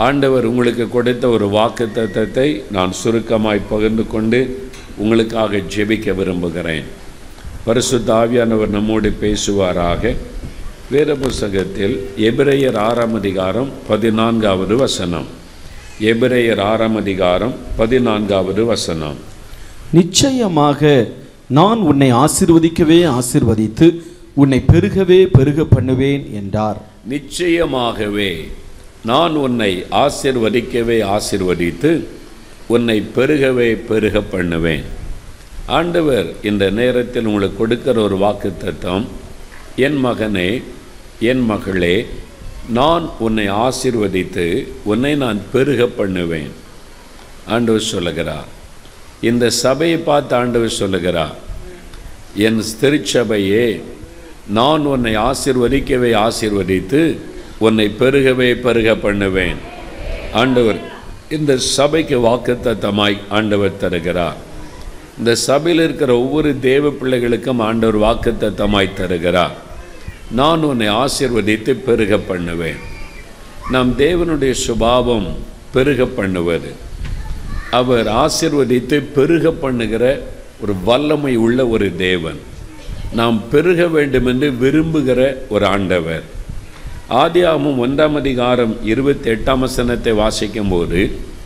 ஆண்டவர் உங்களுக்கு கொடுத்த ஒரு வாக்கு தத்தத்தை நான் சுருக்கமாய் பகிர்ந்து கொண்டு உங்களுக்காக ஜெபிக்க விரும்புகிறேன் பரிசுத்த ஆவியானவர் நம்மோடு பேசுவாராக வேத புஸ்தகத்தில் எபிரேயர் ஆறாம் அதிகாரம் பதினான்காவது வசனம் எபிரேயர் ஆறாம் அதிகாரம் பதினான்காவது வசனம் நிச்சயமாக நான் உன்னை ஆசீர்வதிக்கவே ஆசீர்வதித்து உன்னை பெருகவே பெருக பண்ணுவேன் என்றார் நிச்சயமாகவே நான் உன்னை ஆசிர்வதிக்கவே ஆசிர்வதித்து உன்னை பெருகவே பெருக பண்ணுவேன் ஆண்டவர் இந்த நேரத்தில் உங்களுக்கு கொடுக்கிற ஒரு வாக்குத்தத்தம் என் மகனே என் மகளே நான் உன்னை ஆசிர்வதித்து உன்னை நான் பெருக பண்ணுவேன் ஆண்டவர் சொல்லுகிறார் இந்த சபையை பார்த்து ஆண்டவர் சொல்லுகிறார் என் திருச்சபையே நான் உன்னை ஆசிர்வதிக்கவே ஆசிர்வதித்து உன்னை பெருகவே பெருக பண்ணுவேன் ஆண்டவர் இந்த சபைக்கு வாக்குத்தத்தமாய் ஆண்டவர் தருகிறார் இந்த சபையில் இருக்கிற ஒவ்வொரு தேவ பிள்ளைகளுக்கும் ஆண்டவர் வாக்குத்தத்தமாய் தருகிறார் நான் உன்னை ஆசிர்வதித்து பெருக பண்ணுவேன் நம் தேவனுடைய சுபாவம் பெருக பண்ணுவது அவர் ஆசிர்வதித்து பெருக பண்ணுகிற ஒரு வல்லமை உள்ள ஒரு தேவன் நாம் பெருக வேண்டும் என்று விரும்புகிற ஒரு ஆண்டவர் ஆதியாகமம் ஒன்றாம் அதிகாரம் இருபத்தி எட்டாம் வசனத்தை வாசிக்கும்போது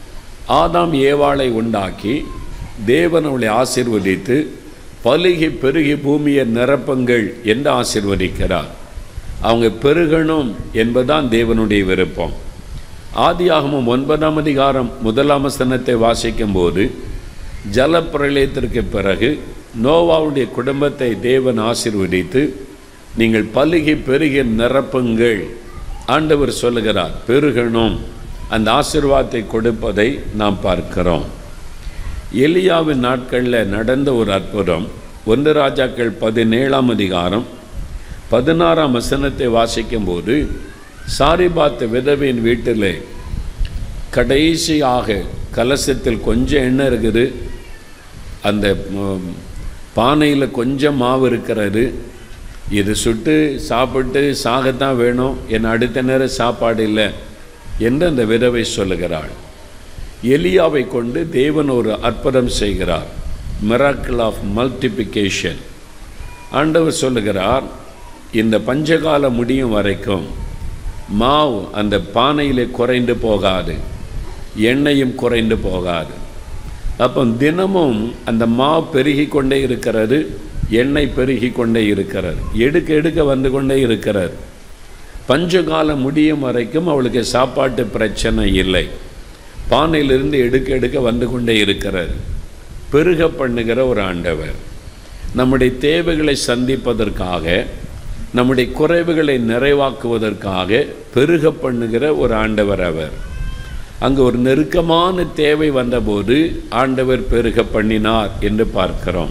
ஆதாம் ஏவாளை உண்டாக்கி தேவன் அவளை ஆசிர்வதித்து பலுகி பெருகி பூமியை நிரப்புங்கள் என்று ஆசிர்வதிக்கிறார் அவங்க பெருகணும் என்பதுதான் தேவனுடைய விருப்பம் ஆதியாகமம் ஒன்பதாம் அதிகாரம் முதலாம் வசனத்தை வாசிக்கும்போது ஜலப்பிரளயத்திற்கு பிறகு நோவாவுடைய குடும்பத்தை தேவன் ஆசிர்வதித்து நீங்கள் பலுகி பெருகி நிரப்புங்கள் ஆண்டவர் சொல்லுகிறார் பெருகணும் அந்த ஆசிர்வாதத்தை கொடுப்பதை நாம் பார்க்கிறோம் எலியாவின் நாட்களில் நடந்த ஒரு அற்புதம் ஒன்று ராஜாக்கள் பதினேழாம் அதிகாரம் பதினாறாம் வசனத்தை வாசிக்கும்போது சாரிபாத் விதவின் வீட்டில் கடைசியாக கலசத்தில் கொஞ்சம் எண்ணெய் இருக்குது அந்த பானையில் கொஞ்சம் மாவு இருக்கிறது இது சுட்டு சாப்பிட்டு சாகத்தான் வேணும் என் அடுத்த நேரம் சாப்பாடு இல்லை என்று அந்த விதவை சொல்லுகிறாள் எலியாவை கொண்டு தேவன் ஒரு அற்புதம் செய்கிறார் மிராக்கிள் ஆஃப் மல்டிபிகேஷன் ஆண்டவர் சொல்லுகிறார் இந்த பஞ்சகால முடியும் வரைக்கும் மாவு அந்த பானையிலே குறைந்து போகாது எண்ணெயும் குறைந்து போகாது அப்போ தினமும் அந்த மாவு பெருகி கொண்டே இருக்கிறது எண்ணெய் பெருகி கொண்டே இருக்கிறது எடுக்க எடுக்க வந்து கொண்டே இருக்கிறது பஞ்சகாலம் முடியும் வரைக்கும் அவளுக்கு சாப்பாட்டு பிரச்சனை இல்லை பானையிலிருந்து எடுக்க எடுக்க வந்து கொண்டே இருக்கிறது பெருக பண்ணுகிற ஒரு ஆண்டவர் நம்முடைய தேவைகளை சந்திப்பதற்காக நம்முடைய குறைவுகளை நிறைவாக்குவதற்காக பெருக பண்ணுகிற ஒரு ஆண்டவர் அவர் அங்கு ஒரு நெருக்கமான தேவை வந்தபோது ஆண்டவர் பெருக பண்ணினார் என்று பார்க்கிறோம்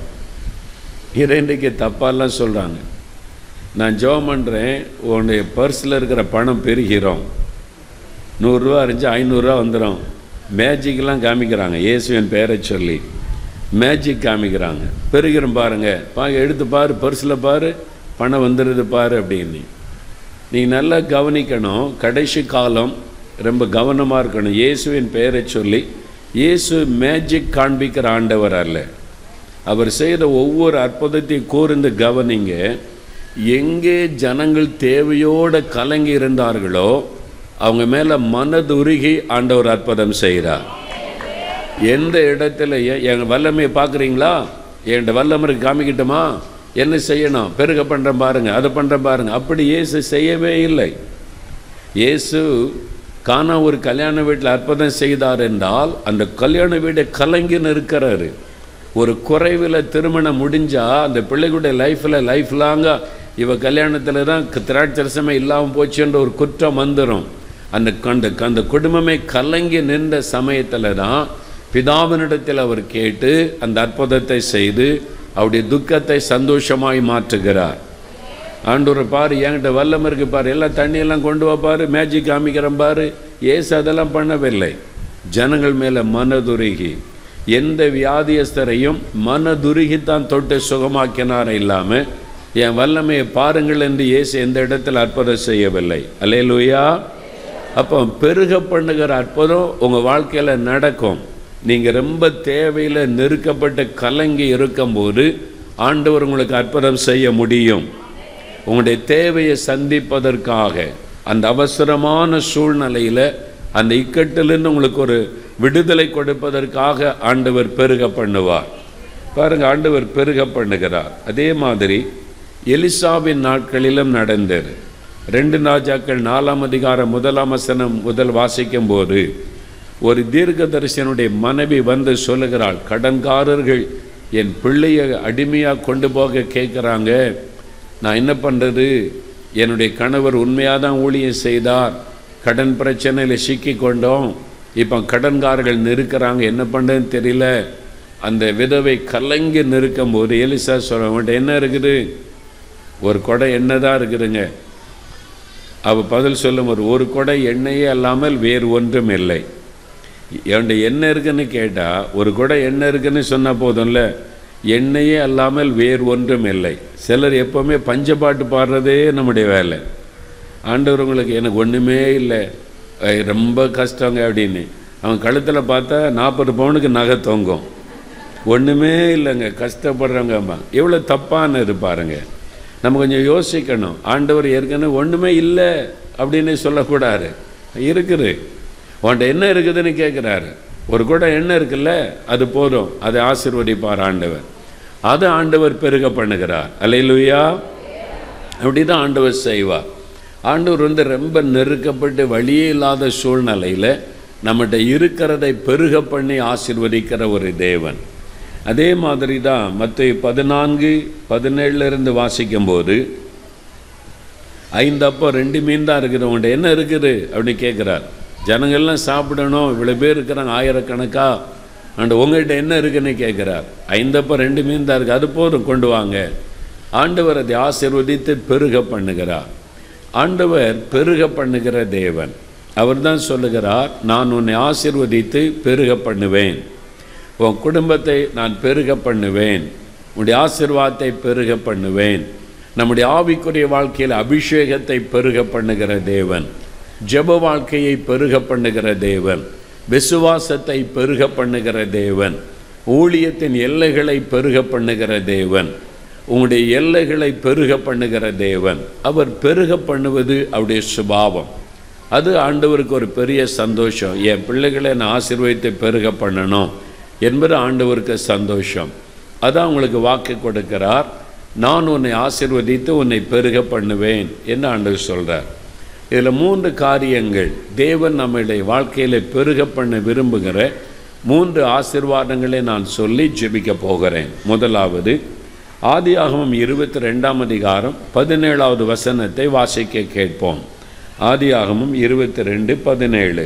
இதை இன்றைக்கு தப்பாலாம் சொல்கிறாங்க நான் ஜெபம் பண்ணுறேன் உன்னுடைய பர்ஸில் இருக்கிற பணம் பெருகிறோம் நூறுரூவா இருந்துச்சு ஐநூறுரூவா வந்துடும் மேஜிக்லாம் காமிக்கிறாங்க இயேசுவின் பெயரை சொல்லி மேஜிக் காமிக்கிறாங்க பெருகிறோம் பாருங்க பா எடுத்து பாரு பர்ஸில் பாரு பணம் வந்துடுது பாரு அப்படின்னு நீங்கள் நல்லா கவனிக்கணும் கடைசி காலம் ரொம்ப கவனமாக இருக்கணும் இயேசுவின் பெயரை சொல்லி இயேசு மேஜிக் காண்பிக்கிற ஆண்டவர் அல்ல அவர் செய்த ஒவ்வொரு அற்புதத்தையும் கூர்ந்து கவனிங்க எங்கே ஜனங்கள் தேவையோடு கலங்கி இருந்தார்களோ அவங்க மேலே மனதுருகி ஆண்டவர் அற்புதம் செய்கிறார் எந்த இடத்துல எ- என் வல்லமையை பார்க்குறீங்களா என் வல்லமருக்கு காமிக்கிட்டுமா என்ன செய்யணும் பெருக பண்ணுறேன் பாருங்க அதை பண்ணுறேன் பாருங்க அப்படி இயேசு செய்யவே இல்லை இயேசு காணா ஒரு கல்யாண வீட்டில் அற்புதம் செய்தார் என்றால் அந்த கல்யாண வீடை கலங்கின்னு இருக்கிறாரு ஒரு குறைவில் திருமணம் முடிஞ்சா அந்த பிள்ளைகளுடைய லைஃப்பில் லைஃப் லாங்காக இவ கல்யாணத்தில் தான் திராட்சரசமே இல்லாமல் போச்சுன்ற ஒரு குற்றம் வந்துடும் அந்த அந்த அந்த குடும்பமே கலங்கி நின்ற சமயத்தில் தான் பிதாவினிடத்தில் அவர் கேட்டு அந்த அற்புதத்தை செய்து அவருடைய துக்கத்தை சந்தோஷமாய் மாற்றுகிறார் ஆண்டவர் பாரு என்கிட்ட வல்லம் இருக்கு பாரு எல்லாம் தண்ணியெல்லாம் கொண்டு வா பாரு மேஜிக் காமிக்கிறேன் பாரு ஏசு அதெல்லாம் பண்ணவில்லை ஜனங்கள் மேலே மனதுருகி எந்த வியாதியஸ்தரையும் மனதுருகித்தான் தொட்டு சுகமாக்கினார் இல்லாமல் என் வல்லமையை பாருங்கள் என்று இயேசு எந்த இடத்தில் அற்புதம் செய்யவில்லை அல்லேலூயா அப்போ பெருக பண்ணுகிற அற்புதம் உங்கள் வாழ்க்கையில் நடக்கும் நீங்கள் ரொம்ப தேவையில் நெருக்கப்பட்டு கலங்கி இருக்கும்போது ஆண்டவர் உங்களுக்கு அற்புதம் செய்ய முடியும் உங்களுடைய தேவையை சந்திப்பதற்காக அந்த அவசரமான சூழ்நிலையில் அந்த இக்கட்டிலிருந்து உங்களுக்கு ஒரு விடுதலை கொடுப்பதற்காக ஆண்டவர் பெருக பண்ணுவார் பாருங்க ஆண்டவர் பெருக பண்ணுகிறார் அதே மாதிரி எலிசாவின் நாட்களிலும் நடந்தது ரெண்டு ராஜாக்கள் நாலாம் அதிகாரம் முதலாம் வசனம் முதல் வாசிக்கும் போது ஒரு தீர்க்கதரிசனுடைய மனைவி வந்து சொல்லுகிறாள் கடன்காரர்கள் என் பிள்ளையை அடிமையாக கொண்டு போக கேட்குறாங்க நான் என்ன பண்ணுறது என்னுடைய கணவர் உண்மையாக தான் ஊழியம் செய்தார் கடன் பிரச்சனையில் சிக்கி கொண்டோம் இப்போ கடன்காரர்கள் நெருக்கிறாங்க என்ன பண்ணுறதுன்னு தெரியல அந்த விதவை கலங்கி நிற்கும் போது எலிசா சொல்ல அவன்கிட்ட என்ன இருக்குது ஒரு கொடை எண்ணெய் தான் இருக்குதுங்க அவ பதில் சொல்லும் ஒரு ஒரு கொடை எண்ணெயே அல்லாமல் வேறு ஒன்றும் இல்லை என்கிட்ட எண்ணெய் இருக்குன்னு கேட்டால் ஒரு குடம் எண்ணெய் இருக்குன்னு சொன்னால் போதும்ல எண்ணெயே அல்லாமல் வேறு ஒன்றும் இல்லை சிலர் எப்போவுமே பஞ்சப்பாட்டு பாடுறதே நம்முடைய வேலை ஆண்டவர் உங்களுக்கு எனக்கு ஒன்றுமே இல்லை அஹ் ரொம்ப கஷ்டங்க அப்படின்னு அவன் கழுத்தில் பார்த்தா நாற்பது பவுனுக்கு நகை தொங்கும் ஒன்றுமே இல்லைங்க கஷ்டப்படுறவங்கம்மா எவ்வளோ தப்பான இருப்பாருங்க நம்ம கொஞ்சம் யோசிக்கணும் ஆண்டவர் ஏற்கனவே ஒன்றுமே இல்லை அப்படின்னு சொல்லக்கூடாது இருக்குது உன்கிட்ட என்ன இருக்குதுன்னு கேட்குறாரு ஒரு குடம் எண்ணெய் இருக்குல்ல அது போதும் அதை ஆசீர்வதிப்பார் ஆண்டவர் அதை ஆண்டவர் பெருக பண்ணுகிறார் அல்லையிலுயா அப்படி தான் ஆண்டவர் செய்வார் ஆண்டவர் வந்து ரொம்ப நெருக்கப்பட்டு வழியே இல்லாத சூழ்நிலையில் நம்மகிட்ட இருக்கிறதை பெருக பண்ணி ஆசீர்வதிக்கிற ஒரு தேவன் அதே மாதிரி தான் மற்ற பதினான்கு பதினேழுல இருந்து வாசிக்கும்போது ஐந்து அப்போ ரெண்டு மீன் தான் இருக்குது உங்கள்கிட்ட என்ன இருக்குது அப்படின்னு கேட்குறார் ஜனங்கள்லாம் சாப்பிடணும் இவ்வளோ பேர் இருக்கிறாங்க ஆயிரக்கணக்கா அண்ட் உங்கள்கிட்ட என்ன இருக்குன்னு கேட்குறார் ஐந்தப்போ ரெண்டு மீன் தான் இருக்குது அது போதும் கொண்டு வாங்க ஆண்டவர் அதை ஆசீர்வதித்து பெருக பண்ணுகிறார் ஆண்டவர் பெருக பண்ணுகிற தேவன் அவர் தான் சொல்லுகிறார் நான் உன்னை ஆசீர்வதித்து பெருக பண்ணுவேன் உன் குடும்பத்தை நான் பெருக பண்ணுவேன் உன்னுடைய ஆசீர்வாதத்தை பெருக பண்ணுவேன் நம்முடைய ஆவிக்குரிய வாழ்க்கையில் அபிஷேகத்தை பெருக பண்ணுகிற தேவன் ஜெப வாழ்க்கையை பெருக பண்ணுகிற தேவன் விசுவாசத்தை பெருக பண்ணுகிற தேவன் ஊழியத்தின் எல்லைகளை பெருக பண்ணுகிற தேவன் உங்களுடைய எல்லைகளை பெருக பண்ணுகிற தேவன் அவர் பெருக பண்ணுவது அவருடைய சுபாவம் அது ஆண்டவருக்கு ஒரு பெரிய சந்தோஷம் என் பிள்ளைகளை நான் ஆசீர்வதித்து பெருக பண்ணணும் என்பது ஆண்டவருக்கு சந்தோஷம் அதான் உங்களுக்கு வாக்கு கொடுக்கிறார் நான் உன்னை ஆசீர்வதித்து உன்னை பெருக பண்ணுவேன் என்று ஆண்டவர் சொல்கிறார் இதில் மூன்று காரியங்கள் தேவன் நம்முடைய வாழ்க்கையில் பெருக பண்ண விரும்புகிற மூன்று ஆசீர்வாதங்களை நான் சொல்லி ஜெபிக்க போகிறேன் முதலாவது ஆதியாகமம் இருபத்தி ரெண்டாம் அதிகாரம் பதினேழாவது வசனத்தை வாசிக்க கேட்போம் ஆதியாகமம் இருபத்தி ரெண்டு பதினேழு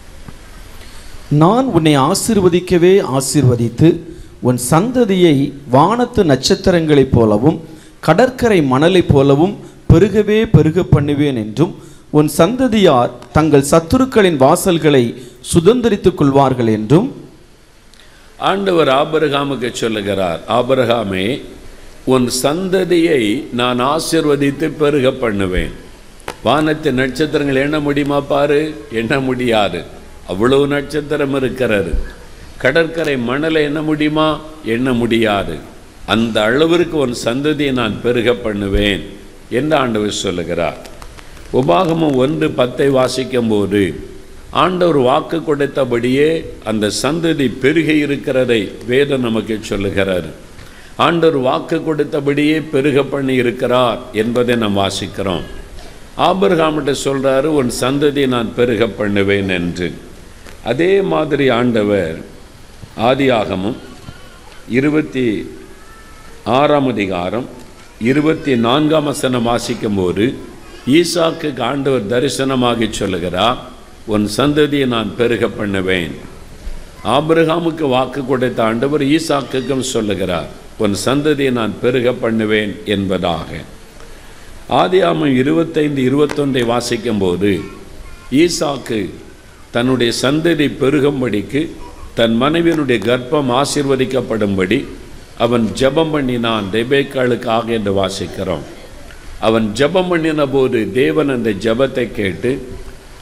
நான் உன்னை ஆசீர்வதிக்கவே ஆசீர்வதித்து உன் சந்ததியை வானத்து நட்சத்திரங்களைப் போலவும் கடற்கரை மணலைப் போலவும் பெருகவே பெருக பண்ணுவேன் என்றும் உன் சந்ததியார் தங்கள் சத்துருக்களின் வாசல்களை சுதந்திரித்துக் கொள்வார்கள் என்றும் ஆண்டவர் ஆபிரகாமுக்கு சொல்லுகிறார் ஆபிரகாமே உன் சந்ததியை நான் ஆசிர்வதித்து பெருக பண்ணுவேன் வானத்து நட்சத்திரங்கள் எண்ண முடியுமா பாரு எண்ண முடியாது அவ்வளவு நட்சத்திரம் இருக்கிறது கடற்கரை மணலை எண்ண முடியுமா எண்ண முடியாது அந்த அளவிற்கு உன் சந்ததியை நான் பெருக பண்ணுவேன் என்று ஆண்டவர் சொல்லுகிறார் உபாகமம் ஒன்று பத்தை வாசிக்கும்போது ஆண்டவர் வாக்கு கொடுத்தபடியே அந்த சந்ததி பெருகி இருக்கிறதை வேதம் நமக்கு சொல்லுகிறார் ஆண்டவர் வாக்கு கொடுத்தபடியே பெருக பண்ணி இருக்கிறார் என்பதை நாம் வாசிக்கிறோம் ஆபிரகாமிட்ட சொல்றாரு உன் சந்ததியை நான் பெருக பண்ணுவேன் என்று அதே மாதிரி ஆண்டவர் ஆதியாகமும் இருபத்தி ஆறாம் அதிகாரம் இருபத்தி நான்காம் வசனம் வாசிக்கும்போது ஈசாக்கு ஆண்டவர் தரிசனமாகி சொல்லுகிறார் உன் சந்ததியை நான் பெருக பண்ணுவேன் ஆபிரகாமுக்கு வாக்கு கொடுத்த ஆண்டவர் ஈசாக்குக்கும் சொல்லுகிறார் உன் சந்ததியை நான் பெருக பண்ணுவேன் என்பதாக ஆதியாமம் இருபத்தைந்து இருபத்தொன்றை வாசிக்கும்போது ஈசாக்கு தன்னுடைய சந்ததி பெருகும்படிக்கு தன் மனைவியினுடைய கர்ப்பம் ஆசீர்வதிக்கப்படும்படி அவன் ஜெபம் பண்ணினான் ரெபேக்காளுக்காக என்று வாசிக்கிறோம் அவன் ஜெபம் பண்ணின போது தேவன் அந்த ஜெபத்தை கேட்டு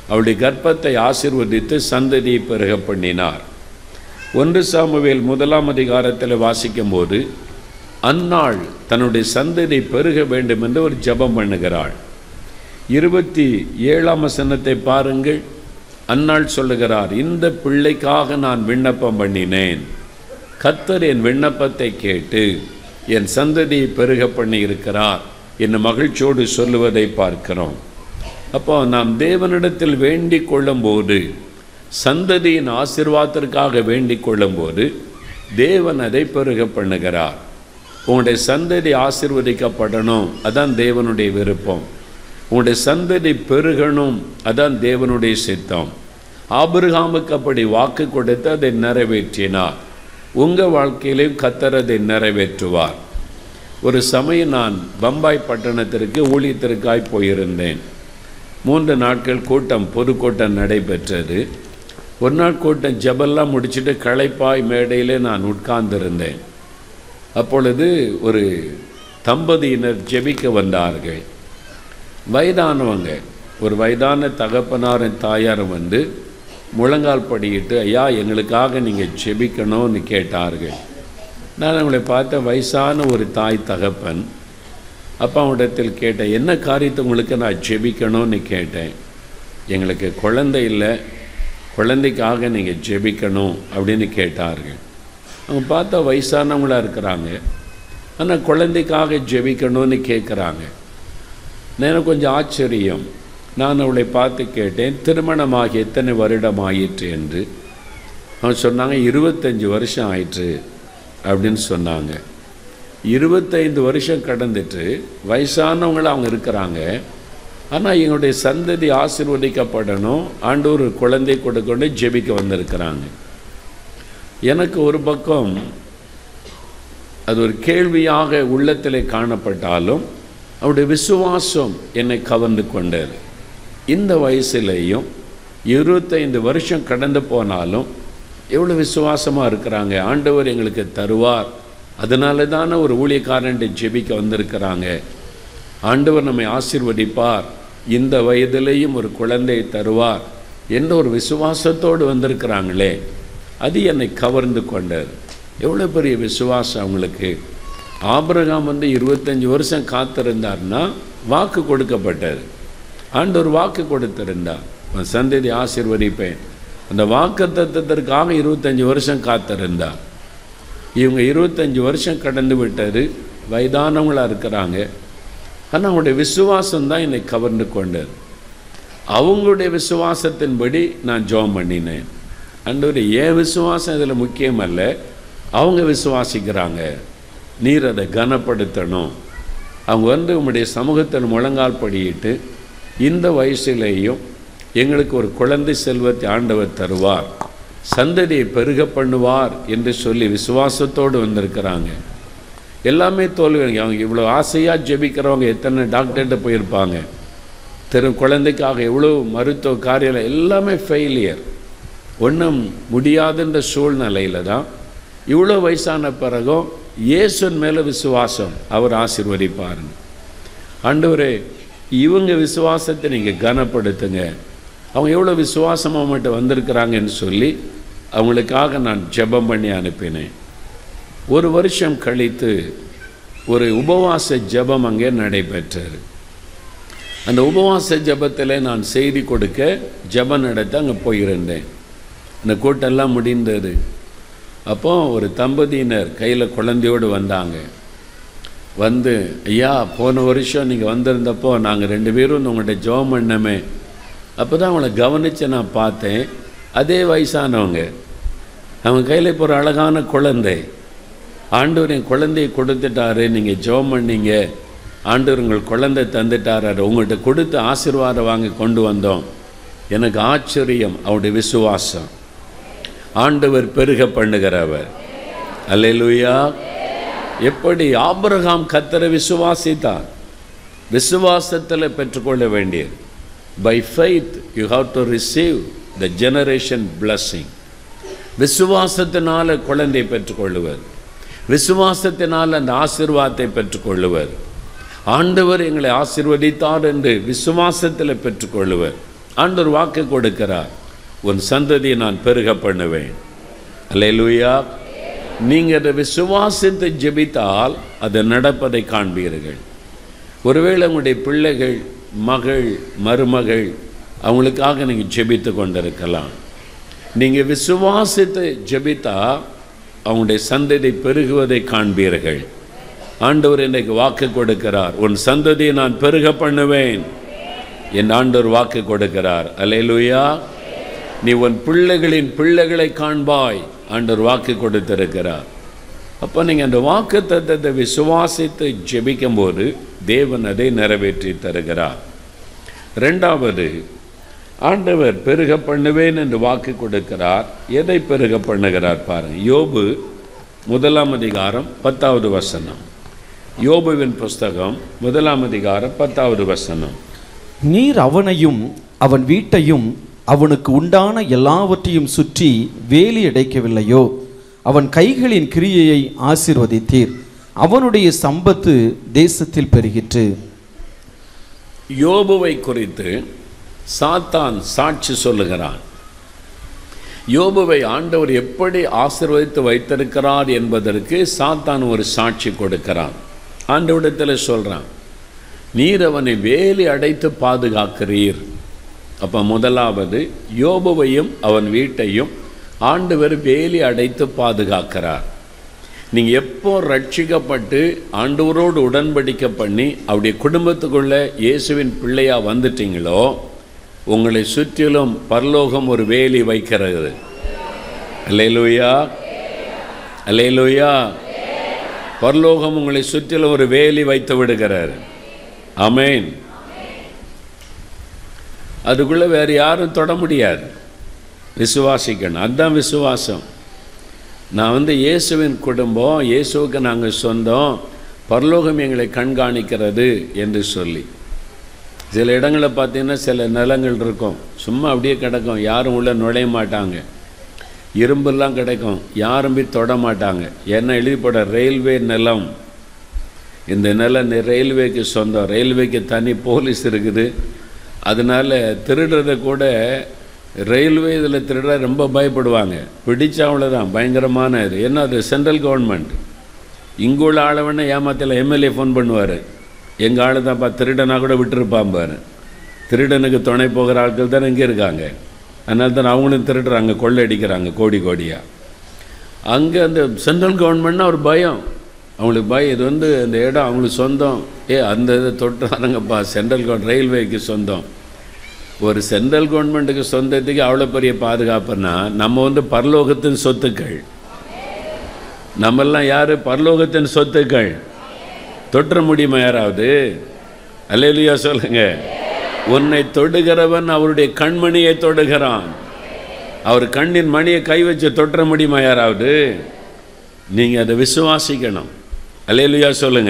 அவளுடைய கர்ப்பத்தை ஆசிர்வதித்து சந்ததியை பெருக பண்ணினார் ஒன்று சாமுவேல் முதலாம் அதிகாரத்தில் வாசிக்கும்போது அந்நாள் தன்னுடைய சந்ததி பெருக வேண்டும் என்று ஒரு ஜெபம் பண்ணுகிறாள் இருபத்தி ஏழாம் வசனத்தை பாருங்கள் அன்னாள் சொல்லுகிறார் இந்த பிள்ளைக்காக நான் விண்ணப்பம் பண்ணினேன் கத்தர் என் விண்ணப்பத்தை கேட்டு என் சந்ததியை பெருக பண்ணி இருக்கிறார் என்று மகிழ்ச்சியோடு சொல்லுவதை பார்க்கிறோம் அப்போ நாம் தேவனிடத்தில் வேண்டிக் கொள்ளும்போது சந்ததியின் ஆசிர்வாதத்திற்காக வேண்டிக் கொள்ளும்போது தேவன் அதை பெருக பண்ணுகிறார் உங்களுடைய சந்ததி ஆசிர்வதிக்கப்படணும் அதான் தேவனுடைய விருப்பம் உங்களுடைய சந்ததி பெருகணும் அதான் தேவனுடைய சித்தம் ஆபிரகாமுக்கு அப்படி வாக்கு கொடுத்து அதை நிறைவேற்றினார் உங்கள் வாழ்க்கையிலும் கத்தர் அதை நிறைவேற்றுவார் ஒரு சமயம் நான் பம்பாய் பட்டணத்திற்கு ஊழியத்திற்காய் போயிருந்தேன் மூன்று நாட்கள் கூட்டம் பொதுக்கூட்டம் நடைபெற்றது ஒரு நாள் கூட்டம் ஜபெல்லாம் முடிச்சுட்டு களைப்பாய் மேடையிலே நான் உட்கார்ந்திருந்தேன் அப்பொழுது ஒரு தம்பதியினர் ஜெபிக்க வந்தார்கள் வயதானவங்க ஒரு வயதான தகப்பனாரின் தாயார் வந்து முழங்கால் படியிட்டு ஐயா எங்களுக்காக நீங்கள் ஜெபிக்கணும்னு கேட்டார்கள் நான் அவங்களை பார்த்த வயசான ஒரு தாய் தகப்பன் அப்பா அவனிடத்தில் கேட்டேன் என்ன காரியத்தை உங்களுக்கு நான் ஜெபிக்கணும்னு கேட்டேன் எங்களுக்கு குழந்தை இல்லை குழந்தைக்காக நீங்கள் ஜெபிக்கணும் அப்படின்னு கேட்டார்கள் அவங்க பார்த்தா வயசானவங்களாக இருக்கிறாங்க ஆனால் குழந்தைக்காக ஜெபிக்கணும்னு கேட்குறாங்க எனக்கு கொஞ்சம் ஆச்சரியம் நான் அவளை பார்த்து கேட்டேன் திருமணமாகி எத்தனை வருடம் ஆயிற்று என்று அவன் சொன்னாங்க இருபத்தஞ்சி வருஷம் ஆயிற்று அப்படின்னு சொன்னாங்க இருபத்தைந்து வருஷம் கடந்துட்டு வயசானவங்கள அவங்க இருக்கிறாங்க ஆனால் எங்களுடைய சந்ததி ஆசிர்வதிக்கப்படணும் ஆண்டவர் ஒரு குழந்தை கொடுக்கணும் ஜெபிக்க வந்திருக்கிறாங்க எனக்கு ஒரு பக்கம் அது ஒரு கேள்வியாக உள்ளத்திலே காணப்பட்டாலும் அவருடைய விசுவாசம் என்னை கவர்ந்து கொண்டது இந்த வயசுலேயும் இருபத்தைந்து வருஷம் கடந்து போனாலும் எவ்வளோ விசுவாசமாக இருக்கிறாங்க ஆண்டவர் எங்களுக்கு தருவார் அதனால தானே ஒரு ஊழியக்காரன்ட்டு ஜெபிக்க வந்திருக்கிறாங்க ஆண்டவர் நம்மை ஆசீர்வதிப்பார் இந்த வயதிலேயும் ஒரு குழந்தையை தருவார் என்ற ஒரு விசுவாசத்தோடு வந்திருக்கிறாங்களே அது என்னை கவர்ந்து கொண்டது எவ்வளோ பெரிய விசுவாசம் அவங்களுக்கு ஆபிரகாம் வந்து இருபத்தஞ்சி வருஷம் காத்திருந்தார்னா வாக்கு கொடுக்கப்பட்டது ஆண்டவர் வாக்கு கொடுத்திருந்தார் உன் சந்ததி ஆசீர்வதிப்பேன் அந்த வாக்கு தத்துவத்திற்காக இருபத்தஞ்சி வருஷம் காத்திருந்தார் இவங்க இருபத்தஞ்சி வருஷம் கடந்து விட்டது வயதானவங்களாக இருக்கிறாங்க ஆனால் அவங்களுடைய விசுவாசம் தான் என்னை கவர்ந்து கொண்டது அவங்களுடைய விசுவாசத்தின்படி நான் ஜெபம் பண்ணினேன் அண்டவர் ஏன் விசுவாசம் இதில் முக்கியம் அல்ல அவங்க விசுவாசிக்கிறாங்க நீர் அதை கனப்படுத்தணும் அவங்க வந்து உங்களுடைய சமூகத்தில் முழங்கால் படியிட்டு இந்த வயசுலேயும் எங்களுக்கு ஒரு குழந்தை செல்வத்தை ஆண்டவர் தருவார் சந்ததியை பெருக பண்ணுவார் என்று சொல்லி விசுவாசத்தோடு வந்திருக்கிறாங்க எல்லாமே தோல்வி அவங்க இவ்வளோ ஆசையாக ஜெபிக்கிறவங்க எத்தனை டாக்டர்கிட்ட போயிருப்பாங்க திரு குழந்தைக்காக எவ்வளோ மருத்துவ காரியம் எல்லாமே ஃபெயிலியர் ஒன்றும் முடியாதுன்ற சூழ்நிலையில் தான் இவ்வளோ வயசான பிறகும் இயேசுன் மேலே விசுவாசம் அவர் ஆசீர்வதிப்பாருங்க ஆண்டவரே இவங்க விசுவாசத்தை நீங்கள் கனப்படுத்துங்க அவங்க எவ்வளோ விசுவாசமாக மட்டும் வந்திருக்கிறாங்கன்னு சொல்லி அவங்களுக்காக நான் ஜெபம் பண்ணி அனுப்பினேன் ஒரு வருஷம் கழித்து ஒரு உபவாச ஜெபம் அங்கே நடைபெற்றது அந்த உபவாச ஜெபத்தில் நான் செய்தி கொடுக்க ஜெபம் நடத்த அங்கே போயிருந்தேன் இந்த கூட்டெல்லாம் முடிந்தது அப்போ ஒரு தம்பதியினர் கையில் குழந்தையோடு வந்தாங்க வந்து ஐயா போன வருஷம் நீங்கள் வந்திருந்தப்போ நாங்கள் ரெண்டு பேரும் உங்கள்கிட்ட ஜெபம் பண்ணமே அப்போ தான் அவங்கள கவனித்து நான் பார்த்தேன் அதே வயசானவங்க அவங்க கையில் இப்போ ஒரு அழகான குழந்தை ஆண்டவர் என் குழந்தையை கொடுத்துட்டாரு நீங்கள் ஜெபம் பண்ணீங்க ஆண்டவர் உங்கள் குழந்தை தந்துட்டாரு உங்கள்கிட்ட கொடுத்து ஆசீர்வாதம் வாங்கி கொண்டு வந்தோம் எனக்கு ஆச்சரியம் அவருடைய விசுவாசம் ஆண்டவர் பெருக பண்ணுகிறவர் அல்லேலூயா எப்படி ஆபிரகாம் கத்தரை விசுவாசித்தார் விசுவாசத்தில் பெற்றுக்கொள்ள வேண்டியது by faith you have to receive the generation blessing விசுவாசத்தினால குழந்தை பெற்றுக்கொள்ளுவர் விசுவாசத்தினால் அந்த ஆசிர்வாதத்தை பெற்றுக்கொள்ளுவர் ஆண்டவர் எங்களை ஆசிர்வதித்தார் என்று விசுவாசத்தில் பெற்றுக்கொள்ளுவர் ஆண்டவர் வாக்கு கொடுக்கிறார் உன் சந்ததியை நான் பெருக பண்ணுவேன் அல்லேலூயா நீங்கள் அதை விசுவாசித்து ஜெபித்தால் அது நடப்பதை காண்பீர்கள் ஒருவேளை உங்களுடைய பிள்ளைகள் மகள் மருமகள் அவங்களுக்காக நீங்கள் ஜெபித்து கொண்டிருக்கலாம் நீங்கள் விசுவாசித்து ஜெபித்தா அவங்களுடைய சந்ததி பெருகுவதை காண்பீர்கள் ஆண்டவர் இன்றைக்கு வாக்கு கொடுக்கிறார் உன் சந்ததியை நான் பெருக பண்ணுவேன் என் ஆண்டவர் வாக்கு கொடுக்கிறார் அல்லேலூயா நீ உன் பிள்ளைகளின் பிள்ளைகளை காண்பாய் ஆண்டவர் வாக்கு கொடுத்திருக்கிறார் அப்போ நீங்கள் அந்த வாக்கு தத்தத்தை விசுவாசித்து ஜெபிக்கும்போது தேவன் அதை நிறைவேற்றி தருகிறார் ரெண்டாவது ஆண்டவர் பெருக பண்ணுவேன் என்று வாக்கு கொடுக்கிறார் எதை பெருக பண்ணுகிறார் பாருங்க யோபு முதலாம் அதிகாரம் பத்தாவது வசனம் யோபுவின் புஸ்தகம் முதலாம் அதிகாரம் பத்தாவது வசனம் நீர் அவனையும் அவன் வீட்டையும் அவனுக்கு உண்டான எல்லாவற்றையும் சுற்றி வேலி அடைக்கவில்லையோ அவன் கைகளின் கிரியையை ஆசீர்வதித்தீர் அவனுடைய சம்பத்து தேசத்தில் பெருகிற்று யோபுவை குறித்து சாத்தான் சாட்சி சொல்லுகிறான் யோபுவை ஆண்டவர் எப்படி ஆசீர்வதித்து வைத்திருக்கிறார் என்பதற்கு சாத்தான் ஒரு சாட்சி கொடுக்கிறான் ஆண்டவிடத்தில் சொல்கிறான் நீர் அவனை வேலி அடைத்து பாதுகாக்கிறீர் அப்போ முதலாவது யோபுவையும் அவன் வீட்டையும் ஆண்டவர் வேலி அடைத்து பாதுகாக்கிறார் நீங்கள் எப்போ ரட்சிக்கப்பட்டு ஆண்டவரோடு உடன்படிக்கை பண்ணி அவருடைய குடும்பத்துக்குள்ள இயேசுவின் பிள்ளையா வந்துட்டீங்களோ உங்களை சுற்றிலும் பரலோகம் ஒரு வேலி வைக்கிறது அல்லேலூயா அல்லேலூயா பரலோகம் உங்களை சுற்றிலும் ஒரு வேலி வைத்து விடுகிறார் அமேன் அதுக்குள்ளே வேறு யாரும் தொட முடியாது விசுவாசிக்கணும் அதுதான் விசுவாசம் நான் வந்து இயேசுவின் குடும்பம் இயேசுவுக்கு நாங்கள் சொந்தம் பரலோகம் எங்களை கண்காணிக்கிறது என்று சொல்லி சில இடங்களில் பார்த்தீங்கன்னா சில நிலங்கள் இருக்கும் சும்மா அப்படியே கிடக்கும் யாரும் உள்ளே நுழைய மாட்டாங்க இரும்பெல்லாம் கிடைக்கும் யாரும் போய் தொட மாட்டாங்க என்ன எழுதி போட ரயில்வே நிலம் இந்த நிலம் நி- ரயில்வேக்கு சொந்தம் ரயில்வேக்கு தனி போலீஸ் இருக்குது அதனால திருடுறதை கூட ரயில்வே இதில் திருட ரொம்ப பயப்படுவாங்க பிடிச்சா அவ்வளோதான் பயங்கரமான இது ஏன்னா அது சென்ட்ரல் கவர்மெண்ட் இங்குள்ள ஆளை வேணால் ஏமாத்தில் எம்எல்ஏ ஃபோன் பண்ணுவார் எங்கள் ஆளு தான்ப்பா திருடனா கூட விட்டுருப்பான் பாரு திருடனுக்கு துணை போகிற ஆட்கள் தானே இங்கே இருக்காங்க அதனால தான் அவங்களும் திருடுறாங்க கொள்ளையடிக்கிறாங்க கோடி கோடியாக அங்கே அந்த சென்ட்ரல் கவர்மெண்ட்னா ஒரு பயம் அவங்களுக்கு பயம் இது வந்து அந்த இடம் அவங்களுக்கு சொந்தம் ஏ அந்த இதை தொட்டுறானுங்கப்பா சென்ட்ரல் கவர்மெண்ட் ரயில்வேக்கு சொந்தம் ஒரு சென்ட்ரல் கவர்மெண்ட்டுக்கு சொந்தத்துக்கு அவ்வளோ பெரிய பாதுகாப்புன்னா நம்ம வந்து பரலோகத்தின் சொத்துக்கள் நம்மெல்லாம் யார் பரலோகத்தின் சொத்துக்கள் தொற்ற முடியுமா யாராவது அல்லேலுயா சொல்லுங்க உன்னை தொடுகிறவன் அவருடைய கண்மணியை தொடுகிறான் அவர் கண்ணின் மணியை கை வச்சு தொற்ற முடியுமா யாராவது நீங்கள் அதை விசுவாசிக்கணும் அல்லேலுயா சொல்லுங்க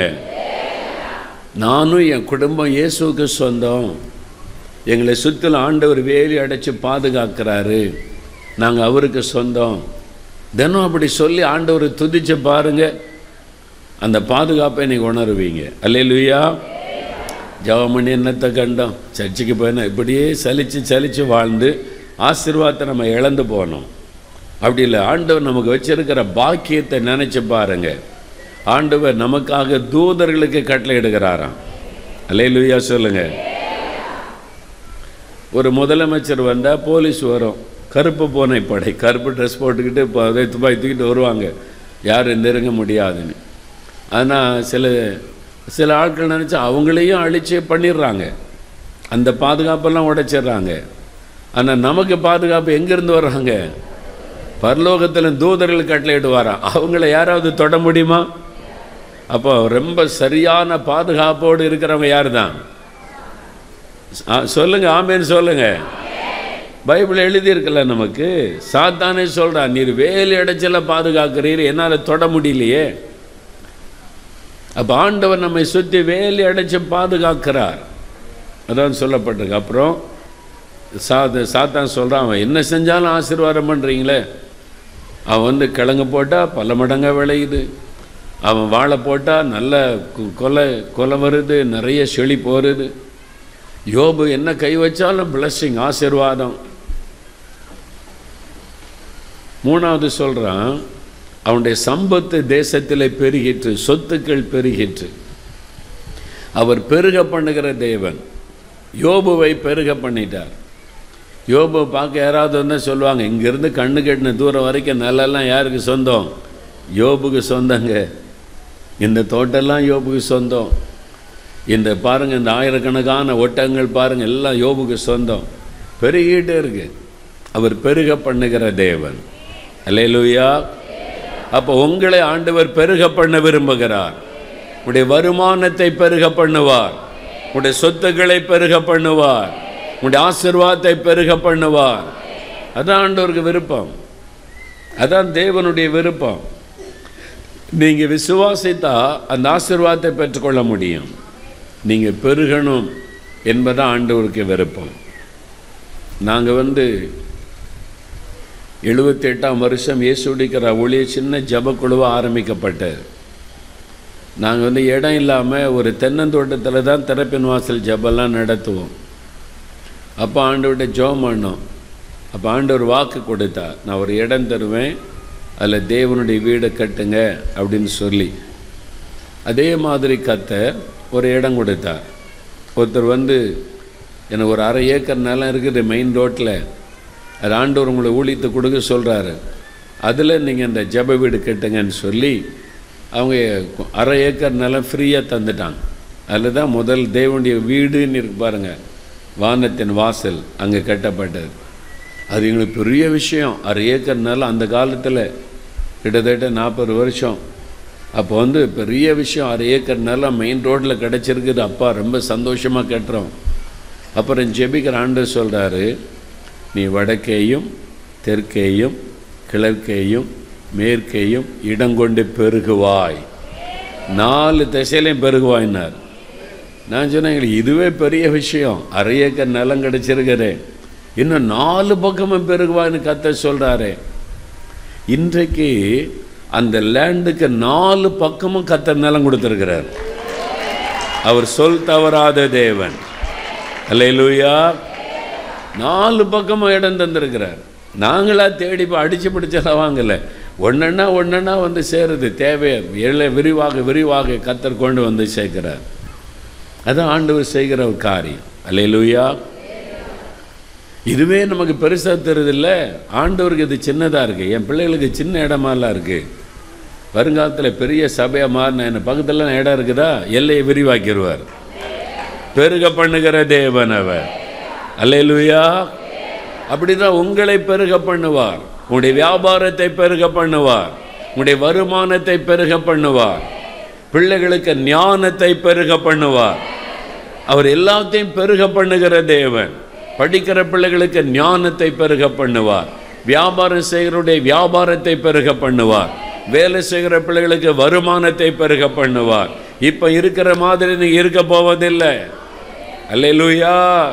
நானும் என் குடும்பம் இயேசுவுக்கு சொந்தம் எங்களை சுற்றிலும் ஆண்டவர் வேலி அடைச்சி பாதுகாக்கிறாரு நாங்கள் அவருக்கு சொந்தம் தினம் அப்படி சொல்லி ஆண்டவரை துதிச்சு பாருங்க அந்த பாதுகாப்பை நீங்கள் உணருவீங்க அல்லேலுயா ஜவமணி என்னத்தை கண்டோம் சர்ச்சுக்கு போயினா இப்படியே சலிச்சு சலிச்சு வாழ்ந்து ஆசீர்வாதத்தை நம்ம இழந்து போனோம் அப்படி இல்லை ஆண்டவர் நமக்கு வச்சிருக்கிற பாக்கியத்தை நினைச்சு பாருங்க ஆண்டவர் நமக்காக தூதர்களுக்கு கட்டளை எடுக்கிறாராம் அல்லேலுயா சொல்லுங்க ஒரு முதலமைச்சர் வந்தால் போலீஸ் வரும் கருப்பு பூனை படை கருப்பு ட்ரெஸ் போட்டுக்கிட்டு இப்போ அதை துப்பாக்கி தூக்கிட்டு வருவாங்க யாரும் நெருங்க முடியாதுன்னு ஆனால் சில சில ஆட்கள் நினச்சா அவங்களையும் அழிச்சே பண்ணிடுறாங்க அந்த பாதுகாப்பெல்லாம் உடைச்சிடுறாங்க ஆனால் நமக்கு பாதுகாப்பு எங்கேருந்து வர்றாங்க பரலோகத்தில் தூதர்கள் கட்டளையிட்டு வரான் அவங்கள யாராவது தொட முடியுமா அப்போ ரொம்ப சரியான பாதுகாப்போடு இருக்கிறவங்க யார் தான் ஆ, சொல்லுங்க ஆமேன்னு சொல்லுங்க பைபிள் எழுதியிருக்கல நமக்கு சாத்தானே சொல்றான் நீர் வேலி அடைச்சல பாதுகாக்கிறீர் என்னால் தொட முடியலையே அப்போ ஆண்டவர் நம்மை சுற்றி வேலி அடைச்சு பாதுகாக்கிறார் அதான் சொல்லப்பட்டிருக்கு அப்புறம் சாத சாத்தான் சொல்கிறான் அவன் என்ன செஞ்சாலும் ஆசீர்வாதம் பண்ணுறீங்களே அவன் வந்து கிழங்கு போட்டால் பல மடங்காக விளையுது அவன் வாழை போட்டால் நல்ல கு- கொலை கொலை வருது நிறைய செழிப்பு வருது யோபு என்ன கை வச்சாலும் பிளஸ்ஸிங் ஆசீர்வாதம் மூணாவது சொல்றான் அவனுடைய சம்பத்து தேசத்திலே பெருகிற்று சொத்துக்கள் பெருகிற்று அவர் பெருக பண்ணுகிற தேவன் யோபுவை பெருக பண்ணிட்டார் யோபு பார்க்க யாராவது வந்தால் சொல்லுவாங்க இங்கேருந்து கண்ணு கட்டின தூரம் வரைக்கும் நிலெல்லாம் யாருக்கு சொந்தம் யோபுக்கு சொந்தங்க இந்த தோட்டெல்லாம் யோபுக்கு சொந்தம் இந்த பாருங்கள் இந்த ஆயிரக்கணக்கான ஒட்டங்கள் பாருங்கள் எல்லாம் யோபுக்கு சொந்தம் பெருகிட்டே இருக்கு அவர் பெருக பண்ணுகிற தேவன் அல்லேலூயா அப்போ உங்களை ஆண்டவர் பெருக பண்ண விரும்புகிறார் உடைய வருமானத்தை பெருக பண்ணுவார் உடைய சொத்துக்களை பெருக பண்ணுவார் உடைய ஆசீர்வாதத்தை பெருக பண்ணுவார் அதான் ஆண்டவருக்கு விருப்பம் அதான் தேவனுடைய விருப்பம் நீங்கள் விசுவாசித்தா அந்த ஆசீர்வாதத்தை பெற்றுக்கொள்ள முடியும் நீங்கள் பெருகணும் என்பதான் ஆண்டவருக்கு விருப்பம் நாங்கள் வந்து எழுபத்தி எட்டாம் வருஷம் இயேசுடிக்கிற ஒளிய சின்ன ஜபக்குழுவை ஆரம்பிக்கப்பட்டது நாங்கள் வந்து இடம் இல்லாமல் ஒரு தென்னந்தோட்டத்தில் தான் திறப்பின் வாசல் ஜபெல்லாம் நடத்துவோம் அப்போ ஆண்டவர்கிட்ட ஜெபம் பண்ணோம் அப்போ ஆண்டவர் வாக்கு கொடுத்தார் நான் ஒரு இடம் தருவேன் அதில் தேவனுடைய வீடை கட்டுங்க அப்படின்னு சொல்லி அதே மாதிரி கத்தர் ஒரு இடம் கொடுத்தார் ஒருத்தர் வந்து எனக்கு ஒரு அரை ஏக்கர் நிலம் இருக்குது மெயின் ரோட்டில் அது ஆண்டவர் உங்களை ஊழித்து கொடுக்க சொல்கிறாரு அதில் நீங்கள் இந்த ஜெப வீடு கட்டுங்கன்னு சொல்லி அவங்க அரை ஏக்கர் நிலம் ஃப்ரீயாக தந்துட்டாங்க அதில் தான் முதல் தேவனுடைய வீடுன்னு இருக்கு பாருங்கள் வானத்தின் வாசல் அங்கே கட்டப்பட்டது அது எங்களுக்கு பெரிய விஷயம் அரை ஏக்கர் நிலம் அந்த காலத்தில் கிட்டத்தட்ட நாற்பது வருஷம் அப்போ வந்து பெரிய விஷயம் அரை ஏக்கர் நிலம் மெயின் ரோட்டில் கிடச்சிருக்குது அப்பா ரொம்ப சந்தோஷமாக கட்டுறோம் அப்புறம் ஜெபிக்கிற ஆண்டு சொல்கிறாரு நீ வடக்கேயும் தெற்கேயும் கிழக்கேயும் மேற்கேயும் இடங்கொண்டு பெருகுவாய் நாலு திசையிலையும் பெருகுவாயினார் நான் சொன்னேன் எங்களுக்கு இதுவே பெரிய விஷயம் அரை ஏக்கர் நிலம் கிடச்சிருக்கிறே இன்னும் நாலு பக்கமும் பெருகுவான்னு கத்த சொல்கிறாரே இன்றைக்கு அந்த லேண்டுக்கு நாலு பக்கமும் கத்த நிலம் கொடுத்துருக்கிறார் அவர் சொல் தவறாத தேவன் அல்லேலூயா நாலு பக்கமும் இடம் தந்திருக்கிறார் நாங்களா தேடி போய் அடிச்சு பிடிச்செல்லாம் வாங்கலை ஒன்றா ஒன்றா வந்து சேருது தேவை எல்லை விரிவாக விரிவாக கத்தர் கொண்டு வந்து சேர்க்கிறார் அதான் ஆண்டவர் செய்கிற ஒரு காரியம் அல்லேலூயா இதுவே நமக்கு பெருசாக தெரியுதில்ல ஆண்டவருக்கு இது சின்னதாக இருக்குது என் பிள்ளைகளுக்கு சின்ன இடமாலாம் இருக்குது வருங்காலத்தில் பெரிய சபையாக மாறின என்ன பக்கத்தில் இடம் இருக்குதா எல்லையை விரிவாக்கிடுவார் பெருக பண்ணுகிற தேவன் அவர் அல்லேலூயா அப்படிதான் உங்களை பெருக பண்ணுவார் உங்களுடைய வியாபாரத்தை பெருக பண்ணுவார் உங்களுடைய வருமானத்தை பெருக பண்ணுவார் பிள்ளைகளுக்கு ஞானத்தை பெருக பண்ணுவார் அவர் எல்லாத்தையும் பெருக பண்ணுகிற தேவன் படிக்கிற பிள்ளைகளுக்கு ஞானத்தை பெருக பண்ணுவார் வியாபாரம் செய்கிறவருடைய வியாபாரத்தை பெருக பண்ணுவார் வேலை செய்கிற பிள்ளைகளுக்கு வருமானத்தை பெருக பண்ணுவார் இப்போ இருக்கிற மாதிரி நீங்க இருக்க போவதில்லை அல்லேலூயா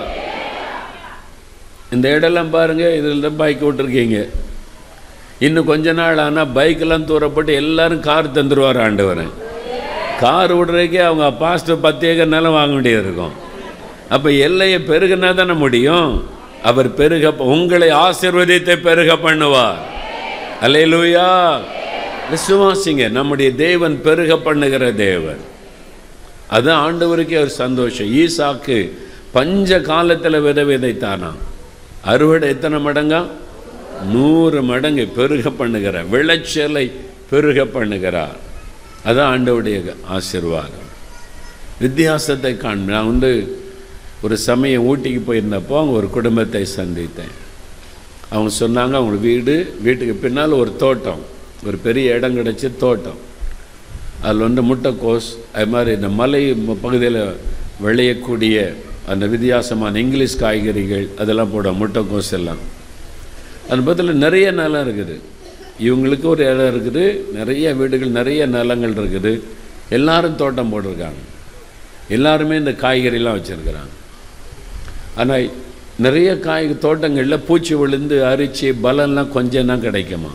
இந்த இடம்லாம் பாருங்க இதில் தான் பைக் விட்டுருக்கீங்க இன்னும் கொஞ்ச நாள் ஆனால் பைக்கெல்லாம் தூரப்பட்டு எல்லாரும் கார் தந்துடுவார் ஆண்டவரன் கார் விடுறதுக்கே அவங்க பாஸ்டர் பத்து ஏக்கர் நிலம் வாங்க வேண்டியது இருக்கும் அப்போ எல்லையை பெருகினா தானே முடியும் அவர் பெருக உங்களை ஆசிர்வதித்தை பெருக பண்ணுவார் அல்லேலூயா விசுவாசிங்க நம்முடைய தேவன் பெருக பண்ணுகிற தேவன் அதான் ஆண்டவருக்கே ஒரு சந்தோஷம் ஈசாக்கு பஞ்ச காலத்தில் வித விதைத்தானாம் அறுவடை எத்தனை மடங்கா நூறு மடங்கு பெருக பண்ணுகிற விளைச்சலை பெருக பண்ணுகிறார் அதான் ஆண்டவருடைய ஆசீர்வாதம் வித்தியாசத்தை காண் நான் வந்து ஒரு சமயம் ஊட்டிக்கு போயிருந்தப்போ அவங்க ஒரு குடும்பத்தை சந்தித்தேன் அவங்க சொன்னாங்க அவங்க வீடு வீட்டுக்கு பின்னால் ஒரு தோட்டம் ஒரு பெரிய இடம் கிடச்சி தோட்டம் அதில் வந்து முட்டைக்கோஸ் அது மாதிரி இந்த மலை பகுதியில் விளையக்கூடிய அந்த வித்தியாசமான இங்கிலீஷ் காய்கறிகள் அதெல்லாம் போடும் முட்டைக்கோஸ் எல்லாம் அது பக்கத்தில் நிறைய நிலம் இருக்குது இவங்களுக்கு ஒரு இடம் இருக்குது நிறைய வீடுகள் நிறைய நிலங்கள் இருக்குது எல்லாரும் தோட்டம் போட்டிருக்காங்க எல்லாருமே இந்த காய்கறிலாம் வச்சுருக்கிறாங்க ஆனால் நிறைய காய் தோட்டங்களில் பூச்சி விழுந்து அரிச்சு பலம்லாம் கொஞ்சம் தான் கிடைக்குமா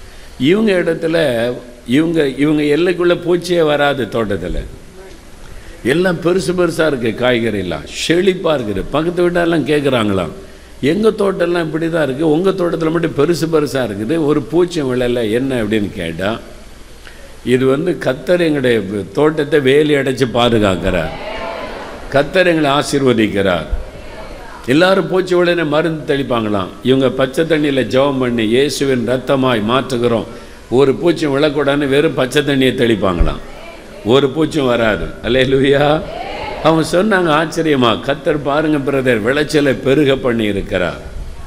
இவங்க இடத்துல இவங்க இவங்க எல்லைக்குள்ளே பூச்சியே வராது தோட்டத்தில் எல்லாம் பெருசு பெருசாக இருக்குது காய்கறிலாம் செழிப்பாக இருக்குது பக்கத்து வீட்டெல்லாம் கேட்குறாங்களாம் எங்கள் தோட்டம்லாம் இப்படி தான் இருக்குது உங்கள் தோட்டத்தில் மட்டும் பெருசு பெருசாக இருக்குது ஒரு பூச்சம் விளையல என்ன அப்படின்னு கேட்டால் இது வந்து கத்தர் எங்களுடைய தோட்டத்தை வேலி அடைச்சு பாதுகாக்கிறார் கத்தர் எங்களை ஆசீர்வதிக்கிறார் எல்லாரும் பூச்சி உடனே மருந்து தெளிப்பாங்களாம் இவங்க பச்சை தண்ணியில் ஜெபம் பண்ணி இயேசுவின் ரத்தமாய் மாற்றுகிறோம் ஒரு பூச்சி விழக்கூடாதுன்னு வெறும் பச்சை தண்ணியை தெளிப்பாங்களாம் ஒரு பூச்சும் வராது அல்லே லூயா அவங்க சொன்னாங்க ஆச்சரியமா கத்தர் பாருங்க பிரதர் விளைச்சலை பெருக பண்ணி இருக்கிறார்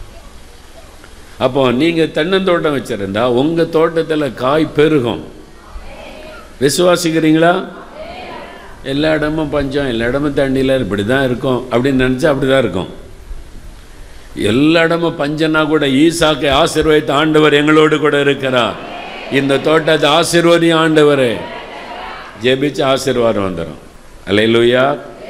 அப்போ நீங்கள் தென்னந்தோட்டம் வச்சிருந்தா உங்கள் தோட்டத்தில் காய் பெருகும் விசுவாசிக்கிறீங்களா எல்லா இடமும் பஞ்சம் எல்லா இடமும் தண்ணியில் இப்படி தான் இருக்கும் அப்படின்னு நினச்சா அப்படி தான் இருக்கும் எல்லா இடமும் பஞ்சம்னா கூட ஈசாக்கை ஆசீர்வதித்த ஆண்டவர் எங்களோடு கூட இருக்கிறார் இந்த தோட்டத்தை ஆசீர்வதி ஆண்டவரே ஜெபிச்சு ஆசீர்வாதம் வந்துடும் அல்லையா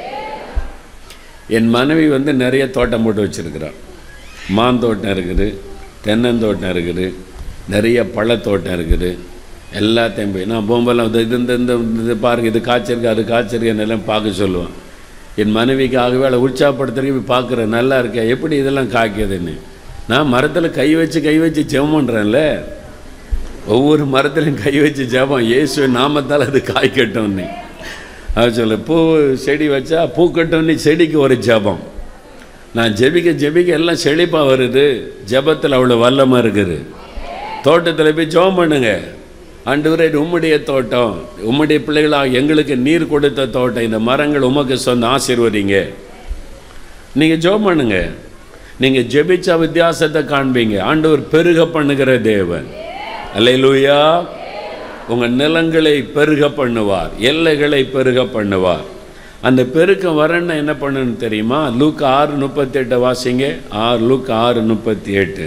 என் மனைவி வந்து நிறைய தோட்டம் போட்டு வச்சிருக்கிறாள் மாந்தோட்டம் இருக்குது தென்னந்தோட்டம் இருக்குது நிறைய பழத்தோட்டம் இருக்குது எல்லாத்தையும் போய் நான் போகும்போதெல்லாம் இது இது இந்த இந்த இது பாருங்க இது காய்ச்சிருக்கு அது காய்ச்சிருக்கு எல்லாம் பார்க்க சொல்லுவேன் என் மனைவிக்காகவே அவளை உற்சாகப்படுத்துறதுக்கு போய் பார்க்குறேன் நல்லா இருக்கே எப்படி இதெல்லாம் காய்க்குதுன்னு நான் மரத்தில் கை வச்சு கை வச்சு ஜெபம் பண்ணுறேன்ல ஒவ்வொரு மரத்துலையும் கை வச்சு ஜெபம் இயேசு நாமத்தால் அது காய்க்கட்டும்னு அது சொல்ல பூ செடி வச்சா பூக்கட்டும்னு செடிக்கு ஒரு ஜெபம் நான் ஜெபிக்க ஜெபிக்க எல்லாம் செழிப்பாக வருது ஜெபத்தில் அவ்வளோ வல்லமாக இருக்குது தோட்டத்தில் போய் ஜெபம் பண்ணுங்க ஆண்டவரே இது உம்முடைய தோட்டம் உம்முடைய பிள்ளைகளாக எங்களுக்கு நீர் கொடுத்த தோட்டம் இந்த மரங்கள் உமக்கு சொந்த ஆசீர்வதிங்க நீங்கள் ஜெபம் பண்ணுங்க நீங்கள் ஜெபிச்ச வித்தியாசத்தை காண்பீங்க ஆண்டவர் பெருக பண்ணுகிற தேவன் அல்லேலூயா உங்கள் நிலங்களை பெருக பண்ணுவார் எல்லைகளை பெருக பண்ணுவார் அந்த பெருக்கம் வரணும்னா என்ன பண்ணணும்னு தெரியுமா லூக் ஆறு முப்பத்தி எட்டை வாசிங்க ஆறு லூக் ஆறு முப்பத்தி எட்டு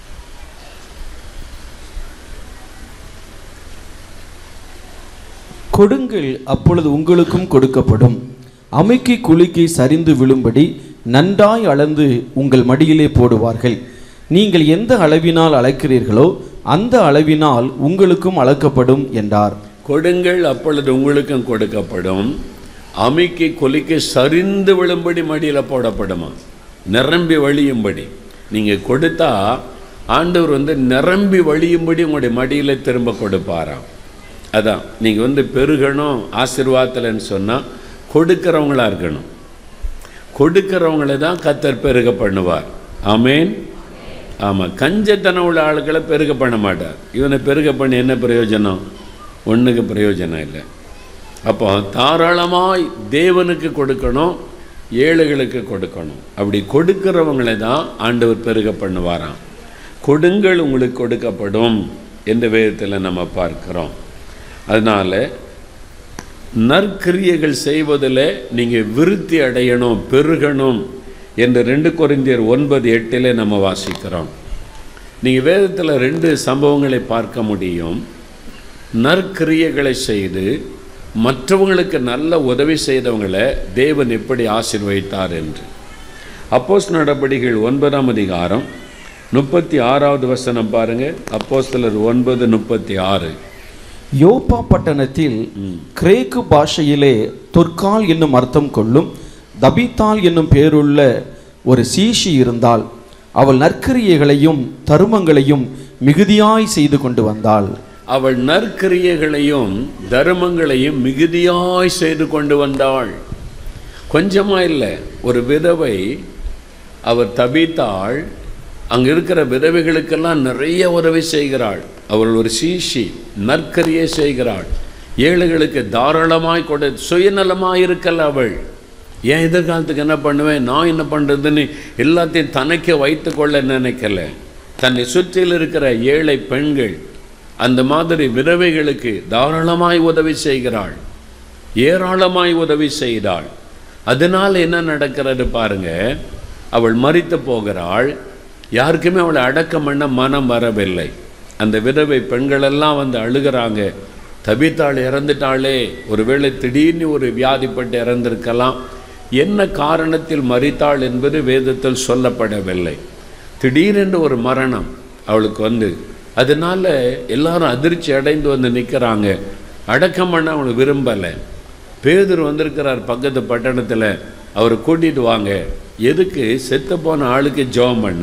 கொடுங்கள் அப்பொழுது உங்களுக்கும் கொடுக்கப்படும் அமுக்கி குலுக்கி சரிந்து விழும்படி நன்றாய் அளந்து உங்கள் மடியிலே போடுவார்கள் நீங்கள் எந்த அளவினால் அளக்கிறீர்களோ அந்த அளவினால் உங்களுக்கும் அளக்கப்படும் என்றார் கொடுங்கள் அப்பொழுது உங்களுக்கும் கொடுக்கப்படும் அமுக்கி குலுக்கி சரிந்து விழும்படி மடியில் போடப்படுமா நிரம்பி வழியும்படி நீங்கள் கொடுத்தா ஆண்டவர் வந்து நிரம்பி வழியும்படி உங்களுடைய மடியில் திரும்ப கொடுப்பாராம் அதான் நீங்கள் வந்து பெருகணும் ஆசீர்வாதத்தில்னு சொன்னால் கொடுக்கிறவங்களா இருக்கணும் கொடுக்கிறவங்கள தான் கத்தர் பெருக பண்ணுவார் ஆமேன் ஆமாம் கஞ்சத்தனம் உள்ள ஆளுக்களை பெருக பண்ண மாட்டார் இவனை பெருக பண்ணி என்ன பிரயோஜனம் ஒன்றுக்கு பிரயோஜனம் இல்லை அப்போ தாராளமாய் தேவனுக்கு கொடுக்கணும் ஏழைகளுக்கு கொடுக்கணும் அப்படி கொடுக்கிறவங்களை தான் ஆண்டவர் பெருக பண்ணுவாராம் கொடுங்கள் உங்களுக்கு கொடுக்கப்படும் என்ற வேதத்தில் நம்ம பார்க்கிறோம் அதனால் நற்கிரியைகள் செய்வதில் நீங்கள் விருத்தி அடையணும் பெருகணும் என்று ரெண்டு கொரிந்தியர் ஒன்பது எட்டில் நம்ம வாசிக்கிறோம் நீங்கள் வேதத்தில் ரெண்டு சம்பவங்களை பார்க்க முடியும் நற்கிரியைகளை செய்து மற்றவங்களுக்கு நல்ல உதவி செய்தவங்களை தேவன் எப்படி ஆசீர்வதித்தார் என்று அப்போஸ் நடபடிகள் ஒன்பதாம் அதிகாரம் முப்பத்தி ஆறாவது வசனம் பாருங்க அப்போஸ்தலர் ஒன்பது முப்பத்தி ஆறு யோப்பா பட்டணத்தில் கிரேக்கு பாஷையிலே தொற்கால் என்னும் அர்த்தம் கொள்ளும் தபித்தால் என்னும் பேருள்ள ஒரு சீஷி இருந்தால் அவள் நற்கிரியைகளையும் தருமங்களையும் மிகுதியாய் செய்து கொண்டு வந்தாள் அவள் நற்கிரியைகளையும் தர்மங்களையும் மிகுதியாய் செய்து கொண்டு வந்தாள் கொஞ்சமா இல்லை ஒரு விதவை அவர் தபித்தாள் அங்கே இருக்கிற விதவைகளுக்கெல்லாம் நிறைய உதவி செய்கிறாள் அவள் ஒரு சீஷி நற்கரியை செய்கிறாள் ஏழைகளுக்கு தாராளமாய் கொடு சுயநலமாய் இருக்கல அவள் ஏன் எதிர்காலத்துக்கு என்ன பண்ணுவேன் நான் என்ன பண்ணுறதுன்னு எல்லாத்தையும் தனக்கே வைத்து கொள்ள நினைக்கல தன்னை சுற்றியில் இருக்கிற ஏழை பெண்கள் அந்த மாதிரி விதவைகளுக்கு தாராளமாய் உதவி செய்கிறாள் ஏராளமாய் உதவி செய்தாள் அதனால் என்ன நடக்கிறது பாருங்க அவள் மறித்து போகிறாள் யாருக்குமே அவளை அடக்கம் பண்ண மனம் வரவில்லை அந்த விதவை பெண்களெல்லாம் வந்து அழுகிறாங்க தபித்தாள் இறந்துட்டாளே ஒருவேளை திடீர்னு ஒரு வியாதிப்பட்டு இறந்திருக்கலாம் என்ன காரணத்தில் மறித்தாள் என்பது வேதத்தில் சொல்லப்படவில்லை திடீரென்று ஒரு மரணம் அவளுக்கு வந்து அதனால எல்லாரும் அதிர்ச்சி அடைந்து வந்து நிற்கிறாங்க அடக்கம் பண்ண அவளை விரும்பலை பேதுரு வந்திருக்கிறார் பக்கத்து பட்டணத்தில் அவரை கூட்டிட்டு வாங்க எதுக்கு செத்து போன ஆளுக்கு ஜெபம் பண்ண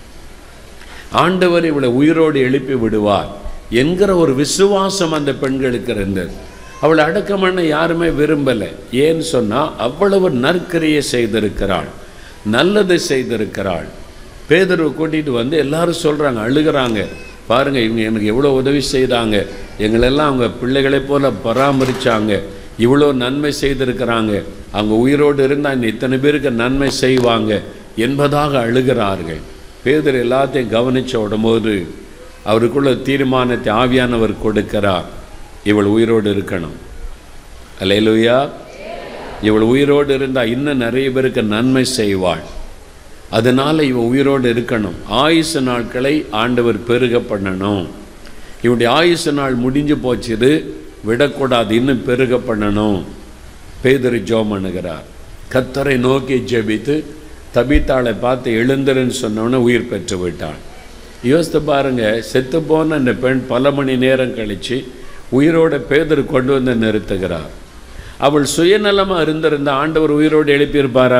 ஆண்டவர் இவளை உயிரோடு எழுப்பி விடுவார் என்கிற ஒரு விசுவாசம் அந்த பெண்களுக்கு இருந்தது அவளை அடக்கம் பண்ண யாருமே விரும்பலை ஏன்னு சொன்னால் அவ்வளவு நற்கிரியை செய்திருக்கிறாள் நல்லது செய்திருக்கிறாள் பேதர்வை கூட்டிகிட்டு வந்து எல்லாரும் சொல்கிறாங்க அழுகிறாங்க பாருங்க இவங்க எனக்கு எவ்வளோ உதவி செய்தாங்க எங்களெல்லாம் அவங்க பிள்ளைகளைப் போல பராமரித்தாங்க இவ்வளோ நன்மை செய்திருக்கிறாங்க அவங்க உயிரோடு இருந்தால் இன்னும் இத்தனை பேருக்கு நன்மை செய்வாங்க என்பதாக அழுகிறார்கள் பேதர் எல்லாத்தையும் கவனிச்ச உடம்போது அவருக்குள்ள தீர்மானத்தை ஆவியானவர் கொடுக்கிறார் இவள் உயிரோடு இருக்கணும் அல்லேலூயா இவள் உயிரோடு இருந்தால் இன்னும் நிறைய பேருக்கு நன்மை செய்வாள் அதனால் இவ உயிரோடு இருக்கணும் ஆயுசு நாட்களை ஆண்டவர் பெருக பண்ணணும் இவனுடைய ஆயுசு நாள் முடிஞ்சு போச்சுது விடக்கூடாது இன்னும் பெருக பண்ணணும் பேதரு ஜோம் பண்ணுகிறார் கத்தரை நோக்கி ஜெபித்து தபித்தாளை பார்த்து எழுந்துருன்னு சொன்னோன்னே உயிர் பெற்று விட்டாள் யோசித்து பாருங்க செத்து போன அந்த பெண் பல மணி நேரம் கழித்து உயிரோட பேதர் கொண்டு வந்து நிறுத்துகிறார் அவள் சுயநலமாக இருந்திருந்த ஆண்டவர் உயிரோடு எழுப்பியிருப்பாரா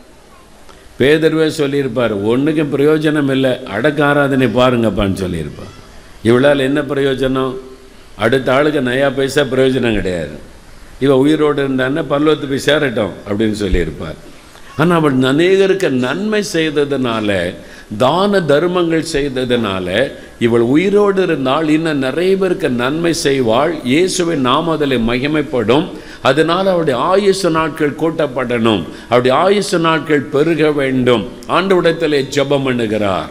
பேதர்வே சொல்லியிருப்பார் ஒன்றுக்கும் பிரயோஜனம் இல்லை அடக்க ஆராதனை பாருங்கப்பான்னு சொல்லியிருப்பார் இவளால் என்ன பிரயோஜனம் அடுத்த ஆளுக்கு நயா பைசா பிரயோஜனம் கிடையாது இவ உயிரோடு இருந்தான்னா பல்லவத்து போய் சேரட்டும் அப்படின்னு சொல்லியிருப்பார் ஆனால் அவள் அநேகருக்கு நன்மை செய்ததுனால தான தர்மங்கள் செய்ததுனால இவள் உயிரோடு இருந்தால் இன்னும் நிறைய பேருக்கு நன்மை செய்வாள் இயேசுவின் நாமதலை மகிமைப்படும் அதனால் அவருடைய ஆயுசு நாட்கள் கூட்டப்படணும் அவருடைய ஆயுசு நாட்கள் பெருக வேண்டும் ஆண்டவிடத்திலே ஜெபம் பண்ணுகிறார்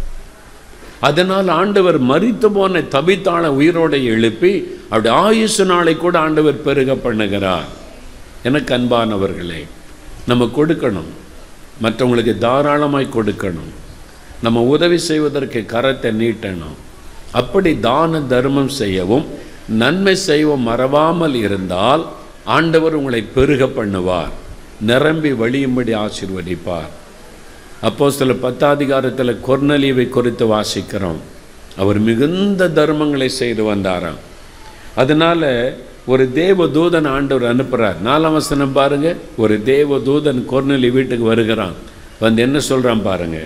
அதனால் ஆண்டவர் மரித்து போன தபித்தாள உயிரோடு எழுப்பி அவருடைய ஆயுசு நாளை கூட ஆண்டவர் பெருக பண்ணுகிறார் எனக்கு அன்பானவர்களே நம்ம கொடுக்கணும் மற்றவங்களுக்கு தாராளமாய் கொடுக்கணும் நம்ம உதவி செய்வதற்கு கரத்தை நீட்டணும் அப்படி தான தர்மம் செய்யவும் நன்மை செய்யவும் மறவாமல் இருந்தால் ஆண்டவர் உங்களை பெருக பண்ணுவார் நிரம்பி வழியும்படி ஆசீர்வதிப்பார் அப்போ சில பத்தாதிகாரத்தில் கொர்னலிவை குறித்து வாசிக்கிறோம் அவர் மிகுந்த தர்மங்களை செய்து வந்தாராம் அதனால ஒரு தேவ தூதன் ஆண்டவர் அனுப்புகிறார் நாலாம் வசனம் பாருங்க ஒரு தேவ தூதன் கொர்னலி வீட்டுக்கு வருகிறான் வந்து என்ன சொல்றான் பாருங்க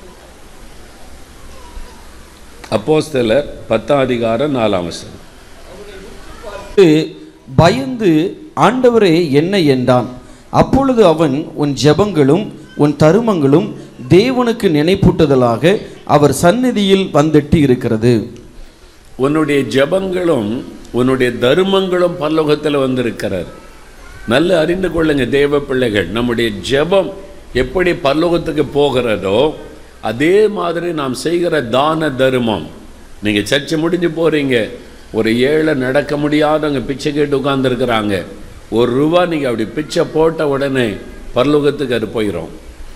அப்போஸ்தலர் பத்தாம் அதிகாரம் நாலாம் வசனம் பயந்து ஆண்டவரே என்ன என்றான் அப்பொழுது அவன் உன் ஜெபங்களும் உன் தருமங்களும் தேவனுக்கு நினைப்பூட்டுதலாக அவர் சந்நிதியில் வந்துட்டு இருக்கிறது உன்னுடைய ஜெபங்களும் உன்னுடைய தர்மங்களும் பரலோகத்தில் வந்திருக்கிறார் நல்ல அறிந்து கொள்ளுங்க தேவ பிள்ளைகள் நம்முடைய ஜெபம் எப்படி பரலோகத்துக்கு போகிறதோ அதே மாதிரி நாம் செய்கிற தான தர்மம் நீங்கள் சர்ச்சை முடிஞ்சு போகிறீங்க ஒரு ஏழை நடக்க முடியாதவங்க பிச்சை கேட்டு உட்காந்துருக்குறாங்க ஒரு ரூபா நீங்கள் அப்படி பிச்சை போட்ட உடனே பரலோகத்துக்கு அது போயிடும்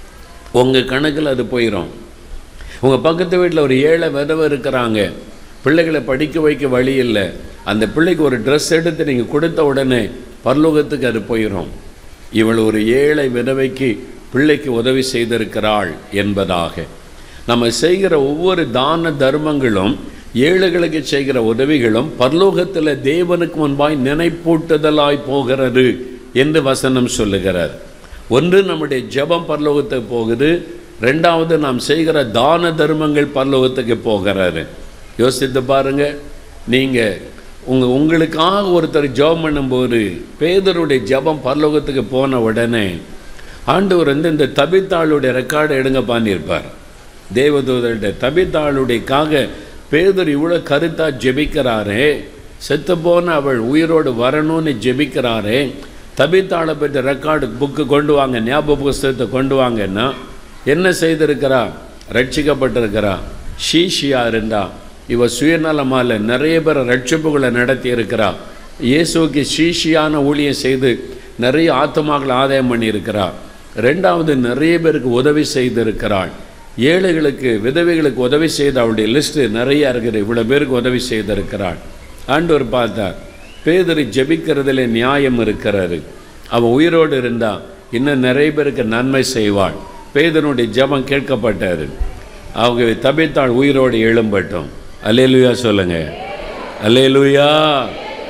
உங்கள் கணக்கில் அது போயிடும் உங்கள் பக்கத்து வீட்டில் ஒரு ஏழை விதவை இருக்கிறாங்க பிள்ளைகளை படிக்க வைக்க வழி இல்லை அந்த பிள்ளைக்கு ஒரு ட்ரெஸ் எடுத்து நீங்கள் கொடுத்த உடனே பரலோகத்துக்கு அது போயிடும் இவள் ஒரு ஏழை விதவைக்கு பிள்ளைக்கு உதவி செய்திருக்கிறாள் என்பதாக நம்ம செய்கிற ஒவ்வொரு தான தர்மங்களும் ஏழைகளுக்கு செய்கிற உதவிகளும் பரலோகத்தில் தேவனுக்கு முன்பாய் நினைப்பூட்டுதலாய் போகிறது என்று வசனம் சொல்லுகிறார் ஒன்று நம்முடைய ஜெபம் பரலோகத்துக்கு போகுது ரெண்டாவது நாம் செய்கிற தான தர்மங்கள் பரலோகத்துக்கு போகிறாரு யோசித்து பாருங்க நீங்கள் உங்க உங்களுக்காக ஒருத்தர் ஜெபம் பண்ணும்போது பேதருடைய ஜெபம் பரலோகத்துக்கு போன உடனே ஆண்டவர் வந்து இந்த தபித்தாளுடைய ரெக்கார்டை எடுங்கப்பான்னு இருப்பார் தேவதூதருடைய தபித்தாளுடையக்காக பேதர் இவ்வளோ கருத்தா ஜெபிக்கிறாரே செத்து போன அவள் உயிரோடு வரணும்னு ஜெபிக்கிறாரே தபித்தாளை பற்றி ரெக்கார்டு புக்கு கொண்டு வாங்க ஞாபக புஸ்தகத்தை கொண்டு வாங்கன்னா என்ன செய்திருக்கிறா ரட்சிக்கப்பட்டிருக்கிறா ஷீஷியா இருந்தா இவ சுயநலமால நிறைய பேர் ரட்சிப்புகளை நடத்தி இருக்கிறா இயேசுவுக்கு ஷீஷியான ஊழியம் செய்து நிறைய ஆத்மாக்களை ஆதாயம் பண்ணியிருக்கிறா ரெண்டாவது நிறைய பேருக்கு உதவி செய்திருக்கிறாள் ஏழைகளுக்கு விதவைகளுக்கு உதவி செய்த அவளுடைய லிஸ்ட்டு நிறைய இருக்குது இவ்வளோ பேருக்கு உதவி செய்திருக்கிறாள் ஆண்டவர் பார்த்தார் பேதரி ஜெபிக்கிறதுல நியாயம் இருக்கிறாரு அவன் உயிரோடு இருந்தா இன்னும் நிறைய பேருக்கு நன்மை செய்வாள் பேதனுடைய ஜெபம் கேட்கப்பட்டாரு அவங்க தபித்தாள் உயிரோடு எழும்பட்டும் அல்லேலுயா சொல்லுங்க அல்லேலுயா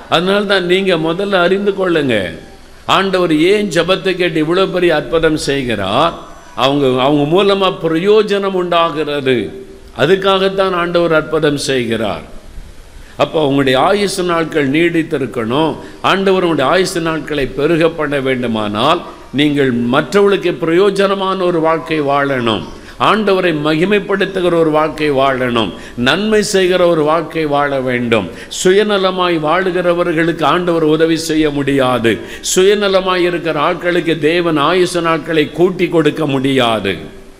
அதனால தான் நீங்கள் முதல்ல அறிந்து கொள்ளுங்க ஆண்டவர் ஏன் ஜெபத்தை கேட்டு இவ்வளோ பெரிய அற்புதம் செய்கிறார் அவங்க அவங்க மூலமாக பிரயோஜனம் உண்டாகிறது அதுக்காகத்தான் ஆண்டவர் அற்புதம் செய்கிறார் அப்போ உங்களுடைய ஆயுசு நாட்கள் நீடித்திருக்கணும் ஆண்டவர் உங்களுடைய ஆயுசு நாட்களை பெருக பண்ண வேண்டுமானால் நீங்கள் மற்றவர்களுக்கு பிரயோஜனமான ஒரு வாழ்க்கை வாழணும் ஆண்டவரை மகிமைப்படுத்துகிற ஒரு வாழ்க்கை வாழணும் நன்மை செய்கிற ஒரு வாழ்க்கை வாழ வேண்டும் சுயநலமாய் வாழுகிறவர்களுக்கு ஆண்டவர் உதவி செய்ய முடியாது சுயநலமாய் இருக்கிற ஆட்களுக்கு தேவன் ஆயுசு நாட்களை கூட்டி கொடுக்க முடியாது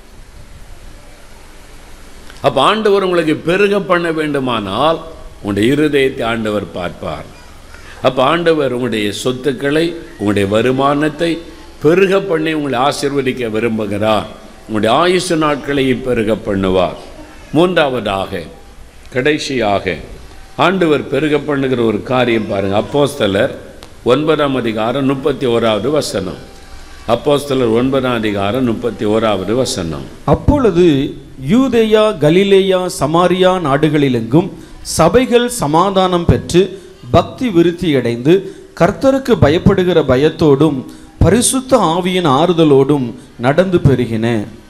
அப்போ ஆண்டவர் உங்களுக்கு பெருக பண்ண வேண்டுமானால் உங்களுடைய இருதயத்தை ஆண்டவர் பார்ப்பார் அப்போ ஆண்டவர் உங்களுடைய சொத்துக்களை உங்களுடைய வருமானத்தை பெருக பண்ணி உங்களை ஆசிர்வதிக்க விரும்புகிறார் உங்களுடைய ஆயுசு நாட்களையும் பெருக பண்ணுவார் மூன்றாவதாக கடைசியாக ஆண்டவர் பெருக பண்ணுகிற ஒரு காரியம் பாருங்கள் அப்போஸ்தலர் ஒன்பதாம் அதிகாரம் முப்பத்தி ஓராவது வசனம் அப்போஸ்தலர் ஒன்பதாம் அதிகாரம் முப்பத்தி ஓராவது வசனம் அப்பொழுது யூதேயா கலிலேயா சமாரியா நாடுகளிலெங்கும் சபைகள் சமாதானம் பெற்று பக்தி விருத்தியடைந்து கர்த்தருக்கு பயப்படுகிற பயத்தோடும் பரிசுத்த ஆவியின் ஆறுதலோடும் நடந்து பெருகின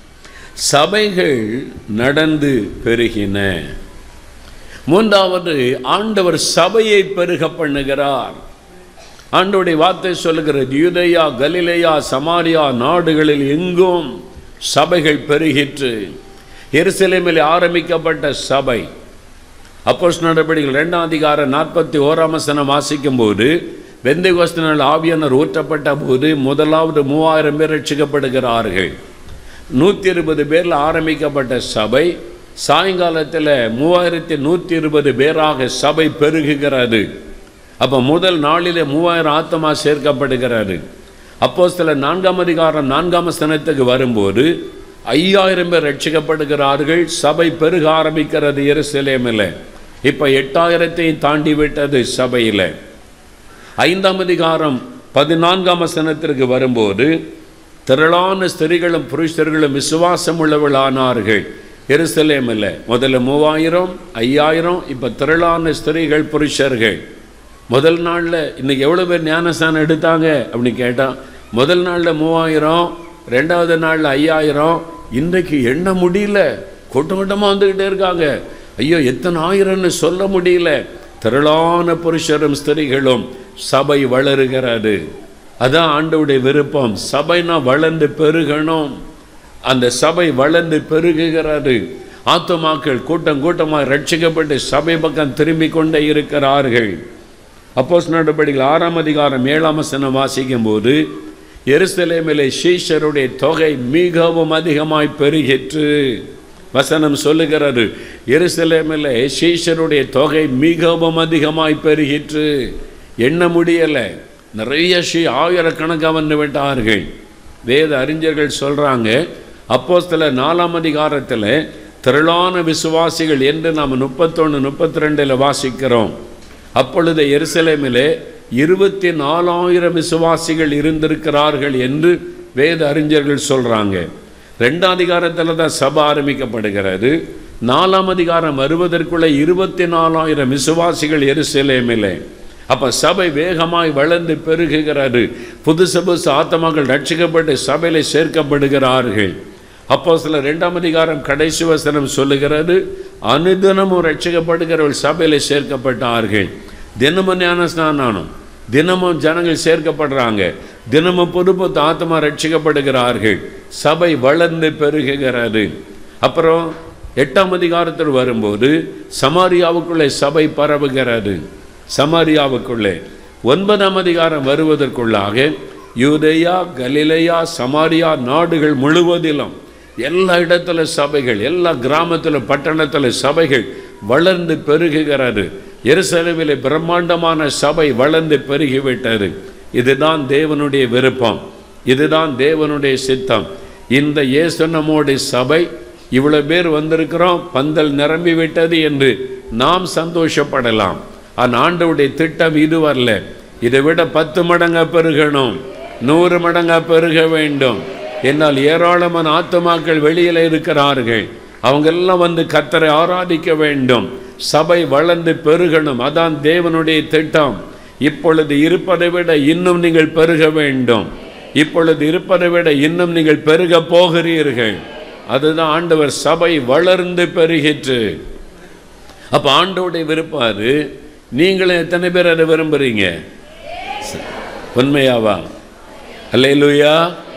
சபைகள் நடந்து பெருகின மூன்றாவது ஆண்டவர் சபையை பெருக பண்ணுகிறார் ஆண்டவருடைய வார்த்தை சொல்லுகிறது யூதேயா கலிலேயா சமாரியா நாடுகளில் எங்கும் சபைகள் பெருகிற்று எருசலேமில் ஆரம்பிக்கப்பட்ட சபை அப்போஸ் நடவடிக்கைகள் ரெண்டாம் அதிகாரம் நாற்பத்தி ஓராம் வசனம் வாசிக்கும் போது வெந்தை நாள் ஆவியானர் ஊற்றப்பட்ட போது முதலாவது மூவாயிரம் பேர் ரட்சிக்கப்படுகிறார்கள் நூற்றி இருபது பேரில் ஆரம்பிக்கப்பட்ட சபை சாயங்காலத்தில் மூவாயிரத்தி நூற்றி இருபது பேராக சபை பெருகுகிறது அப்போ முதல் நாளிலே மூவாயிரம் ஆத்மா சேர்க்கப்படுகிறது அப்போ சில நான்காம் அதிகாரம் நான்காம் ஸ்தனத்துக்கு வரும்போது ஐயாயிரம் பேர் ரட்சிக்கப்படுகிறார்கள் சபை பெருக ஆரம்பிக்கிறது எருசலேமில் இப்போ எட்டாயிரத்தையும் தாண்டி விட்டது சபையில் ஐந்தாம் அதிகாரம் பதினான்காம் வசனத்திற்கு வரும்போது திரளான ஸ்திரிகளும் புருஷர்களும் விசுவாசம் உள்ளவர்களானார்கள் எருசலேமில் முதல்ல மூவாயிரம் ஐயாயிரம் இப்போ திரளான ஸ்திரீகள் புருஷர்கள் முதல் நாளில் இன்னைக்கு எவ்வளோ பேர் ஞானஸ்தானம் எடுத்தாங்க அப்படின்னு கேட்டால் முதல் நாளில் மூவாயிரம் ரெண்டாவது நாளில் ஐயாயிரம் இன்றைக்கு எண்ண முடியல கூட்டம் கூட்டமாக வந்துக்கிட்டே இருக்காங்க ஐயோ எத்தனை ஆயிரம்னு சொல்ல முடியல திரளான புருஷரும் ஸ்திரீகளும் சபை வளருகிறது அதான் ஆண்டவுடைய விருப்பம் சபைனா வளர்ந்து பெருகணும் அந்த சபை வளர்ந்து பெருகுகிறது ஆத்துமாக்கள் கூட்டம் கூட்டமாக ரட்சிக்கப்பட்டு சபை பக்கம் திரும்பிக் கொண்டே இருக்கிறார்கள் அப்போஸ் நடவடிக்கைகள் ஆறாம் அதிகாரம் ஏழாம் வசனம் வாசிக்கும் போது எருசலேமிலே சீஷருடைய தொகை மிகவும் அதிகமாய் பெருகிற்று வசனம் சொல்லுகிறது எருசலேமிலே சீஷருடைய தொகை மிகவும் அதிகமாய் பெருகிற்று எண்ண முடியலை நிறைய ஷீ ஆயிரக்கணக்காக வந்து விட்டார்கள் வேத அறிஞர்கள் சொல்கிறாங்க அப்போ சில நாலாம் அதிகாரத்தில் திரளான விசுவாசிகள் என்று நாம் முப்பத்தொன்று முப்பத்தி ரெண்டில் வாசிக்கிறோம் அப்பொழுது எருசலேமிலே இருபத்தி நாலாயிரம் விசுவாசிகள் இருந்திருக்கிறார்கள் என்று வேத அறிஞர்கள் சொல்கிறாங்க ரெண்டாம் அதிகாரத்தில் தான் சபை ஆரம்பிக்கப்படுகிறது நாலாம் அதிகாரம் வருவதற்குள்ளே இருபத்தி நாலாயிரம் விசுவாசிகள் எருசலேமிலே அப்போ சபை வேகமாய் வளர்ந்து பெருகுகிறது புதுசு புதுசு ஆத்மாக்கள் ரட்சிக்கப்பட்டு சபையில் சேர்க்கப்படுகிறார்கள் அப்போ சில ரெண்டாம் அதிகாரம் கடைசி வசனம் சொல்லுகிறது அனுதினமும் ரட்சிக்கப்படுகிறவர்கள் சபையில் சேர்க்கப்பட்டார்கள் தினமும் ஞான ஸ்நானம் தினமும் ஜனங்கள் சேர்க்கப்படுறாங்க தினமும் புது புது ஆத்மா ரட்சிக்கப்படுகிறார்கள் சபை வளர்ந்து பெருகுகிறது அப்புறம் எட்டாம் அதிகாரத்தில் வரும்போது சமாரியாவுக்குள்ளே சபை பரவுகிறது சமாரியாவுக்குள்ளே ஒன்பதாம் அதிகாரம் வருவதற்குள்ளாக யூதேயா கலிலேயா சமாரியா நாடுகள் முழுவதிலும் எல்லா இடத்துல சபைகள் எல்லா கிராமத்திலும் பட்டணத்தில் சபைகள் வளர்ந்து பெருகுகிறது எருசலேமிலே பிரம்மாண்டமான சபை வளர்ந்து பெருகிவிட்டது இதுதான் தேவனுடைய விருப்பம் இதுதான் தேவனுடைய சித்தம் இந்த இயேசு நம்முடைய சபை இவ்வளோ பேர் வந்திருக்கிறோம் பந்தல் நிரம்பி விட்டது என்று நாம் சந்தோஷப்படலாம் ஆனால் ஆண்டவுடைய திட்டம் இது வரல இதை விட பத்து மடங்கா பெருகணும் நூறு மடங்கா பெருக வேண்டும் என்னால் ஏராளமான ஆத்துமாக்கள் வெளியில் இருக்கிறார்கள் அவங்கெல்லாம் வந்து கத்தரை ஆராதிக்க வேண்டும் சபை வளர்ந்து பெருகணும் அதான் தேவனுடைய திட்டம் இப்பொழுது இருப்பதை விட இன்னும் நீங்கள் பெருக வேண்டும் இப்பொழுது இருப்பதை விட இன்னும் நீங்கள் பெருக போகிறீர்கள் அதுதான் ஆண்டவர் சபை வளர்ந்து பெருகிற்று அப்ப ஆண்டோடைய விருப்பம் அது நீங்களும் எத்தனை பேர் அதை விரும்புறீங்க ச- உண்மையாவா அல்லேலூயா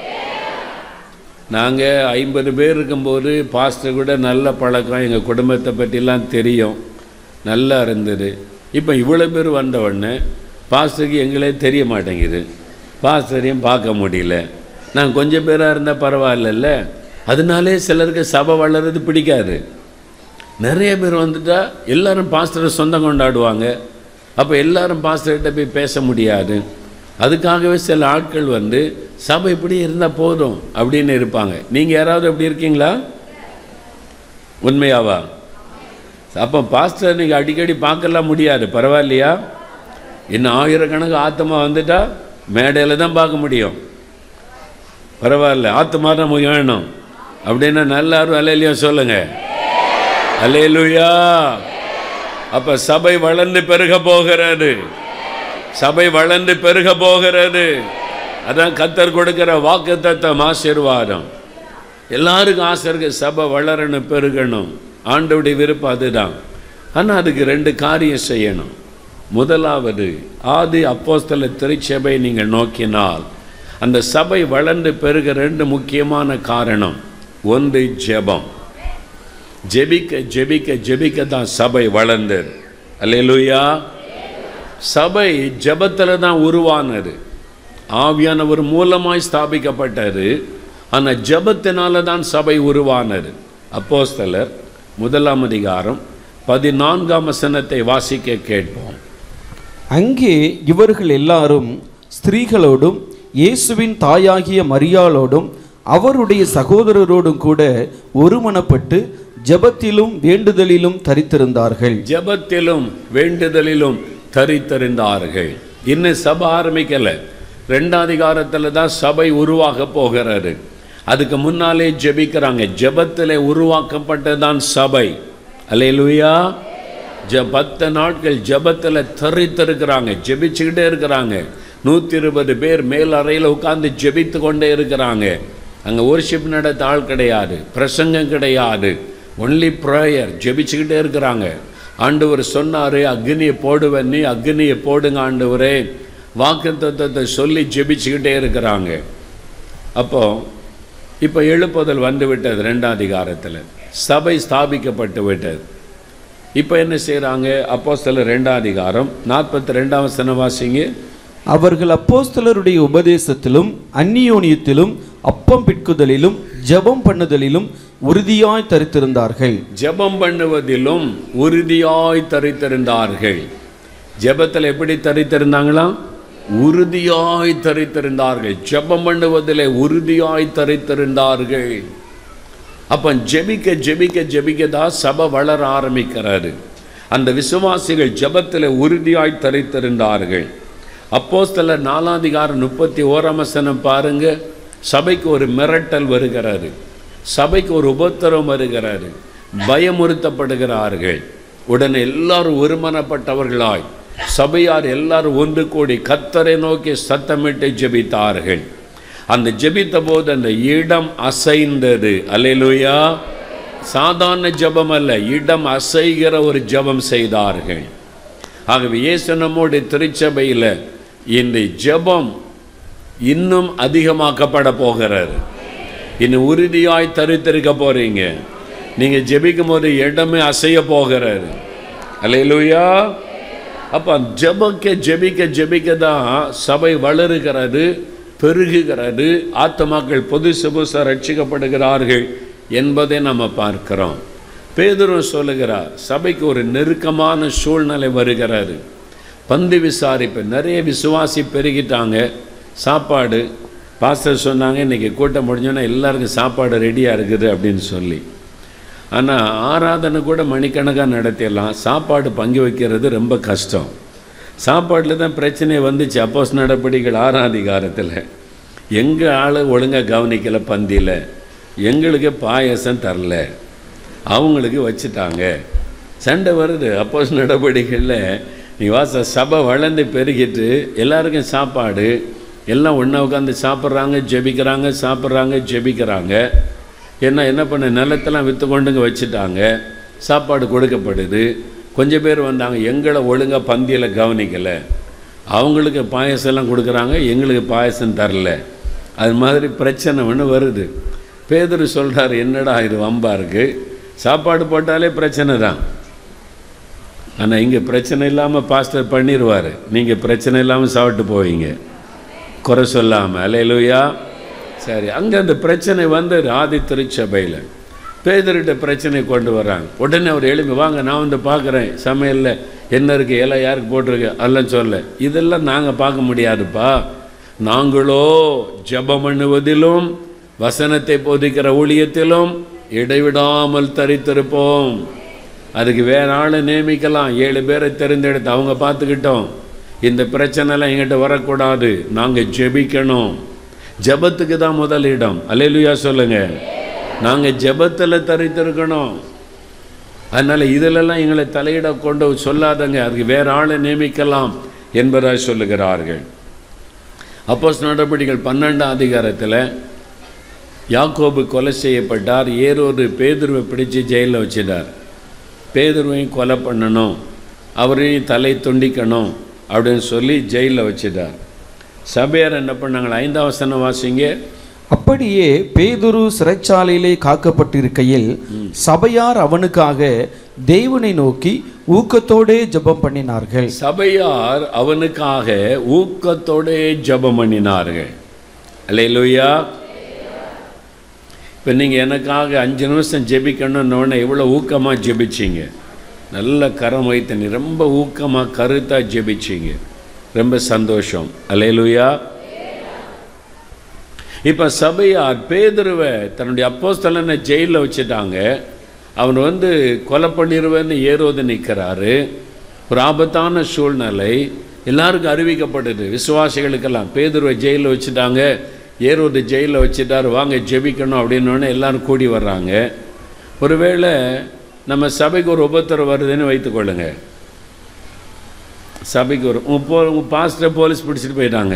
நாங்கள் ஐம்பது பேர் இருக்கும்போது பாஸ்டர் கூட நல்ல பழக்கம் எங்கள் குடும்பத்தை பற்றிலாம் தெரியும் நல்லா இருந்தது இப்போ இவ்வளோ பேர் வந்த உடனே பாஸ்டருக்கு எங்களே தெரிய மாட்டேங்குது பாஸ்டரையும் பார்க்க முடியல நான் கொஞ்சம் பேராக இருந்தால் பரவாயில்லல்ல அதனாலே சிலருக்கு சபை வளர்றது பிடிக்காது நிறைய பேர் வந்துட்டா எல்லாரும் பாஸ்டரை சொந்தம் கொண்டாடுவாங்க அப்போ எல்லாரும் பாஸ்டர்கிட்ட போய் பேச முடியாது அதுக்காகவே சில ஆட்கள் வந்து சபை இப்படி இருந்தால் போதும் அப்படின்னு இருப்பாங்க நீங்கள் யாராவது எப்படி இருக்கீங்களா உண்மையாவா அப்போ பாஸ்டர் நீங்கள் அடிக்கடி பார்க்கலாம் முடியாது பரவாயில்லையா இன்னும் ஆயிரக்கணக்கு ஆத்மா வந்துட்டா மேடையில் தான் பார்க்க முடியும் பரவாயில்ல ஆத்மா தான் வேணும் அப்படின்னா நல்லாரும் அலையிலையும் சொல்லுங்கள் அல்லேலூயா அப்ப சபை வளர்ந்து பெருக போகிறது சபை வளர்ந்து பெருக போகிறது அதான் கத்தர் கொடுக்கிற வாக்கு தத்தம் ஆசீர்வாதம் எல்லாருக்கும் ஆசை இருக்கு சபை வளரணும் பெருகணும் ஆண்டவுடைய விருப்பம் அதுதான் ஆனால் அதுக்கு ரெண்டு காரியம் செய்யணும் முதலாவது ஆதி அப்போஸ்தல திருச்சபை நீங்கள் நோக்கினால் அந்த சபை வளர்ந்து பெருக ரெண்டு முக்கியமான காரணம் ஒன்று ஜெபம் ஜெபிக்க ஜெபிக்க ஜெபிக்க தான் சபை வளர்ந்தது அல்லேலூயா சபை ஜெபத்தில் தான் உருவானது ஆவியானவர் மூலமாய் ஸ்தாபிக்கப்பட்டது ஆனால் ஜெபத்தினால தான் சபை உருவானது அப்போஸ்தலர் முதலாம் அதிகாரம் பதினான்காம் வசனத்தை வாசிக்க கேட்போம் அங்கே இவர்கள் எல்லாரும் ஸ்திரீகளோடும் இயேசுவின் தாயாகிய மரியாளோடும் அவருடைய சகோதரரோடும் கூட ஒருமனப்பட்டு ஜெபத்திலும் வேண்டுதலிலும் தரித்திருந்தார்கள் ஜெபத்திலும் வேண்டுதலிலும் தரித்திருந்தார்கள் இன்னும் சபை ஆரம்பிக்கல ரெண்டாம் அதிகாரத்தில் தான் சபை உருவாக போகிறது அதுக்கு முன்னாலே ஜெபிக்கிறாங்க ஜெபத்தில் உருவாக்கப்பட்டதான் சபை அல்லேலூயா ஜ பத்து நாட்கள் ஜெபத்தில் தரித்திருக்கிறாங்க ஜெபிச்சுக்கிட்டே இருக்கிறாங்க நூற்றி இருபது பேர் மேல் அறையில் உட்கார்ந்து ஜெபித்து கொண்டே இருக்கிறாங்க அங்கே worship நடத்த ஆள் கிடையாது பிரசங்கம் கிடையாது ஒன்லி ப்ரேயர் ஜெபிச்சுக்கிட்டே இருக்கிறாங்க ஆண்டவர் சொன்னார் அக்னியை போடுவேன் நீ அக்னியை போடுங்க ஆண்டவரே வாக்கு தத்துவத்தை சொல்லி ஜெபிச்சுக்கிட்டே இருக்கிறாங்க அப்போ இப்போ எழுப்புதல் வந்து விட்டது ரெண்டாம் அதிகாரத்தில் சபை ஸ்தாபிக்கப்பட்டு விட்டது இப்போ என்ன செய்கிறாங்க அப்போ சில ரெண்டாம் அதிகாரம் நாற்பத்தி ரெண்டாம் வசனம் வாசிங்க அவர்கள் அப்போஸ்தலருடைய உபதேசத்திலும் அந்நியோனியத்திலும் அப்பம் பிட்குதலிலும் ஜெபம் பண்ணுதலிலும் உறுதியாய் தரித்திருந்தார்கள் ஜெபம் பண்ணுவதிலும் உறுதியாய் தரித்திருந்தார்கள் ஜெபத்தில் எப்படி தரித்திருந்தாங்களாம் உறுதியாய் தரித்திருந்தார்கள் ஜெபம் பண்ணுவதிலே உறுதியாய் தரித்திருந்தார்கள் அப்போ ஜெபிக்க ஜெபிக்க ஜெபிக்க தான் சபை வளர ஆரம்பிக்கிறாரு அந்த விசுவாசிகள் ஜெபத்தில் உறுதியாய் தரித்திருந்தார்கள் அப்போஸ்தலர் நாலாதிகாரம் முப்பத்தி ஓராம் வசனம் பாருங்க சபைக்கு ஒரு மிரட்டல் வருகிறது சபைக்கு ஒரு உபத்திரம் வருகிறது பயமுறுத்தப்படுகிறார்கள் உடனே எல்லாரும் ஒருமனப்பட்டவர்களாய் சபையார் எல்லாரும் ஒன்று கூடி கத்தரை நோக்கி சத்தமிட்டு ஜெபித்தார்கள் அந்த ஜெபித்த போது அந்த இடம் அசைந்தது அல்லேலூயா சாதாரண ஜெபம் அல்ல இடம் அசைகிற ஒரு ஜெபம் செய்தார்கள் ஆகவே இயேசு நம்முடைய திருச்சபையில் இந்த ஜெபம் இன்னும் அதிகமாக்கப்பட போகிறார் இன்னும் உறுதியாய் தரித்திருக்க போறீங்க நீங்க ஜெபிக்கும் போது இடமே அசைய போகிறாரு அல்லேலூயா அப்ப ஜெபிக்க ஜெபிக்க ஜெபிக்க தான் சபை வளருகிறது பெருகுகிறது ஆத்மாக்கள் புதுசு புதுசாக ரட்சிக்கப்படுகிறார்கள் என்பதை நம்ம பார்க்கிறோம் பேதுரும் சொல்லுகிறார் சபைக்கு ஒரு நெருக்கமான சூழ்நிலை வருகிறது பந்து விசாரிப்பு நிறைய விசுவாசி பெருகிட்டாங்க சாப்பாடு பாஸ்டர் சொன்னாங்க இன்றைக்கி கூட்டம் முடிஞ்சோன்னா எல்லாருக்கும் சாப்பாடு ரெடியாக இருக்குது அப்படின்னு சொல்லி ஆனால் ஆராதனை கூட மணிக்கணக்காக நடத்திடலாம் சாப்பாடு பங்கு வைக்கிறது ரொம்ப கஷ்டம் சாப்பாட்டில் தான் பிரச்சனை வந்துச்சு அப்போஸ் நடவடிக்கைகள் ஆறாம் அதிகாரத்தில் எங்கள் ஆள் ஒழுங்காக கவனிக்கலை பந்தியில் எங்களுக்கு பாயசம் தரல அவங்களுக்கு வச்சுட்டாங்க சண்டை வருது அப்போஸ் நடவடிக்கைகளில் நீ வாச சபை வளர்ந்து பெருகிட்டு எல்லாருக்கும் சாப்பாடு எல்லாம் ஒன்றா உட்காந்து சாப்பிட்றாங்க ஜெபிக்கிறாங்க சாப்பிட்றாங்க ஜெபிக்கிறாங்க என்ன என்ன பண்ண நிலத்தெல்லாம் விற்று கொண்டுங்க வச்சுட்டாங்க சாப்பாடு கொடுக்கப்படுது கொஞ்சம் பேர் வந்தாங்க எங்களை ஒழுங்காக பந்தியில் கவனிக்கலை அவங்களுக்கு பாயசம்லாம் கொடுக்குறாங்க எங்களுக்கு பாயசம் தரல அது மாதிரி பிரச்சனை ஒன்று வருது பேதர் சொல்கிறார் என்னடா இது வம்பா இருக்குது சாப்பாடு போட்டாலே பிரச்சனை தான் ஆனால் இங்கே பிரச்சனை இல்லாமல் பாஸ்டர் பண்ணிடுவார் நீங்கள் பிரச்சனை இல்லாமல் சாப்பிட்டு போவீங்க குறை சொல்லாமல் அலையலுயா சரி அங்கே அந்த பிரச்சனை வந்து ஆதி திருச்சபையில் பேதர்கிட்ட பிரச்சனை கொண்டு வர்றாங்க உடனே அவர் எழுப்பி வாங்க நான் வந்து பார்க்குறேன் சமையலில் என்ன இருக்குது எல்லாம் யாருக்கு போட்டிருக்கு அதெல்லாம் சொல்ல இதெல்லாம் நாங்கள் பார்க்க முடியாதுப்பா நாங்களோ ஜெபம் பண்ணுவதிலும் வசனத்தை போதிக்கிற ஊழியத்திலும் இடைவிடாமல் தரித்திருப்போம் அதுக்கு வேற ஆளை நியமிக்கலாம் ஏழு பேரை தெரிந்தெடுத்து அவங்க பார்த்துக்கிட்டோம் இந்த பிரச்சனைலாம் எங்கிட்ட வரக்கூடாது நாங்கள் ஜெபிக்கணும் ஜெபத்துக்கு தான் முதல் இடம் அலையிலுயா சொல்லுங்க நாங்கள் ஜெபத்தில் தரித்திருக்கணும் அதனால் இதிலெல்லாம் எங்களை தலையிட கொண்டு சொல்லாதங்க அதுக்கு வேற ஆளை நியமிக்கலாம் என்பதாக சொல்லுகிறார்கள் அப்போஸ் நடவடிக்கைகள் பன்னெண்டாம் அதிகாரத்தில் யாக்கோபு கொலை செய்யப்பட்டார் ஏரோது பேதுருவை பிடிச்சு ஜெயிலில் வச்சிட்டார் பேதுருவையும் கொலை பண்ணணும் அவரையும் தலை துண்டிக்கணும் அப்படின்னு சொல்லி ஜெயிலில் வச்சிட்டார் சபையார் என்ன பண்ணாங்களா ஐந்தாம் வசனம் வாசிங்க அப்படியே பேதுரு சிறைச்சாலையிலே காக்கப்பட்டிருக்கையில் சபையார் அவனுக்காக தேவனை நோக்கி ஊக்கத்தோடே ஜெபம் பண்ணினார்கள் சபையார் அவனுக்காக ஊக்கத்தோடே ஜெபம் பண்ணினார்கள் அல்லேலூயா இப்போ நீங்கள் எனக்காக அஞ்சு நிமிஷம் ஜெபிக்கணும்னு எவ்வளோ ஊக்கமாக ஜெபிச்சீங்க நல்ல கரம் வைத்து நீ ரொம்ப ஊக்கமாக கருத்தாக ஜெபிச்சீங்க ரொம்ப சந்தோஷம் அல்லேலூயா இப்போ சபையார் பேதுருவை தன்னுடைய அப்போஸ்தலனை ஜெயிலில் வச்சுட்டாங்க அவன் வந்து கொலை பண்ணிடுவேன்னு ஏரோது நிற்கிறாரு ஒரு ஆபத்தான சூழ்நிலை எல்லாருக்கும் அறிவிக்கப்படுது விசுவாசிகளுக்கெல்லாம் பேதுருவை ஜெயிலில் வச்சுட்டாங்க ஏரோது ஜெயிலில் வச்சுட்டாரு வாங்க ஜெபிக்கணும் அப்படின்னோடனே எல்லாரும் கூடி வர்றாங்க ஒருவேளை நம்ம சபைக்கு ஒரு உபத்திரம் வருதுன்னு வைத்துக்கொள்ளுங்க சபைக்கு ஒரு உங்கள் போ உங்கள் பாஸ்டரை போலீஸ் பிடிச்சிட்டு போயிட்டாங்க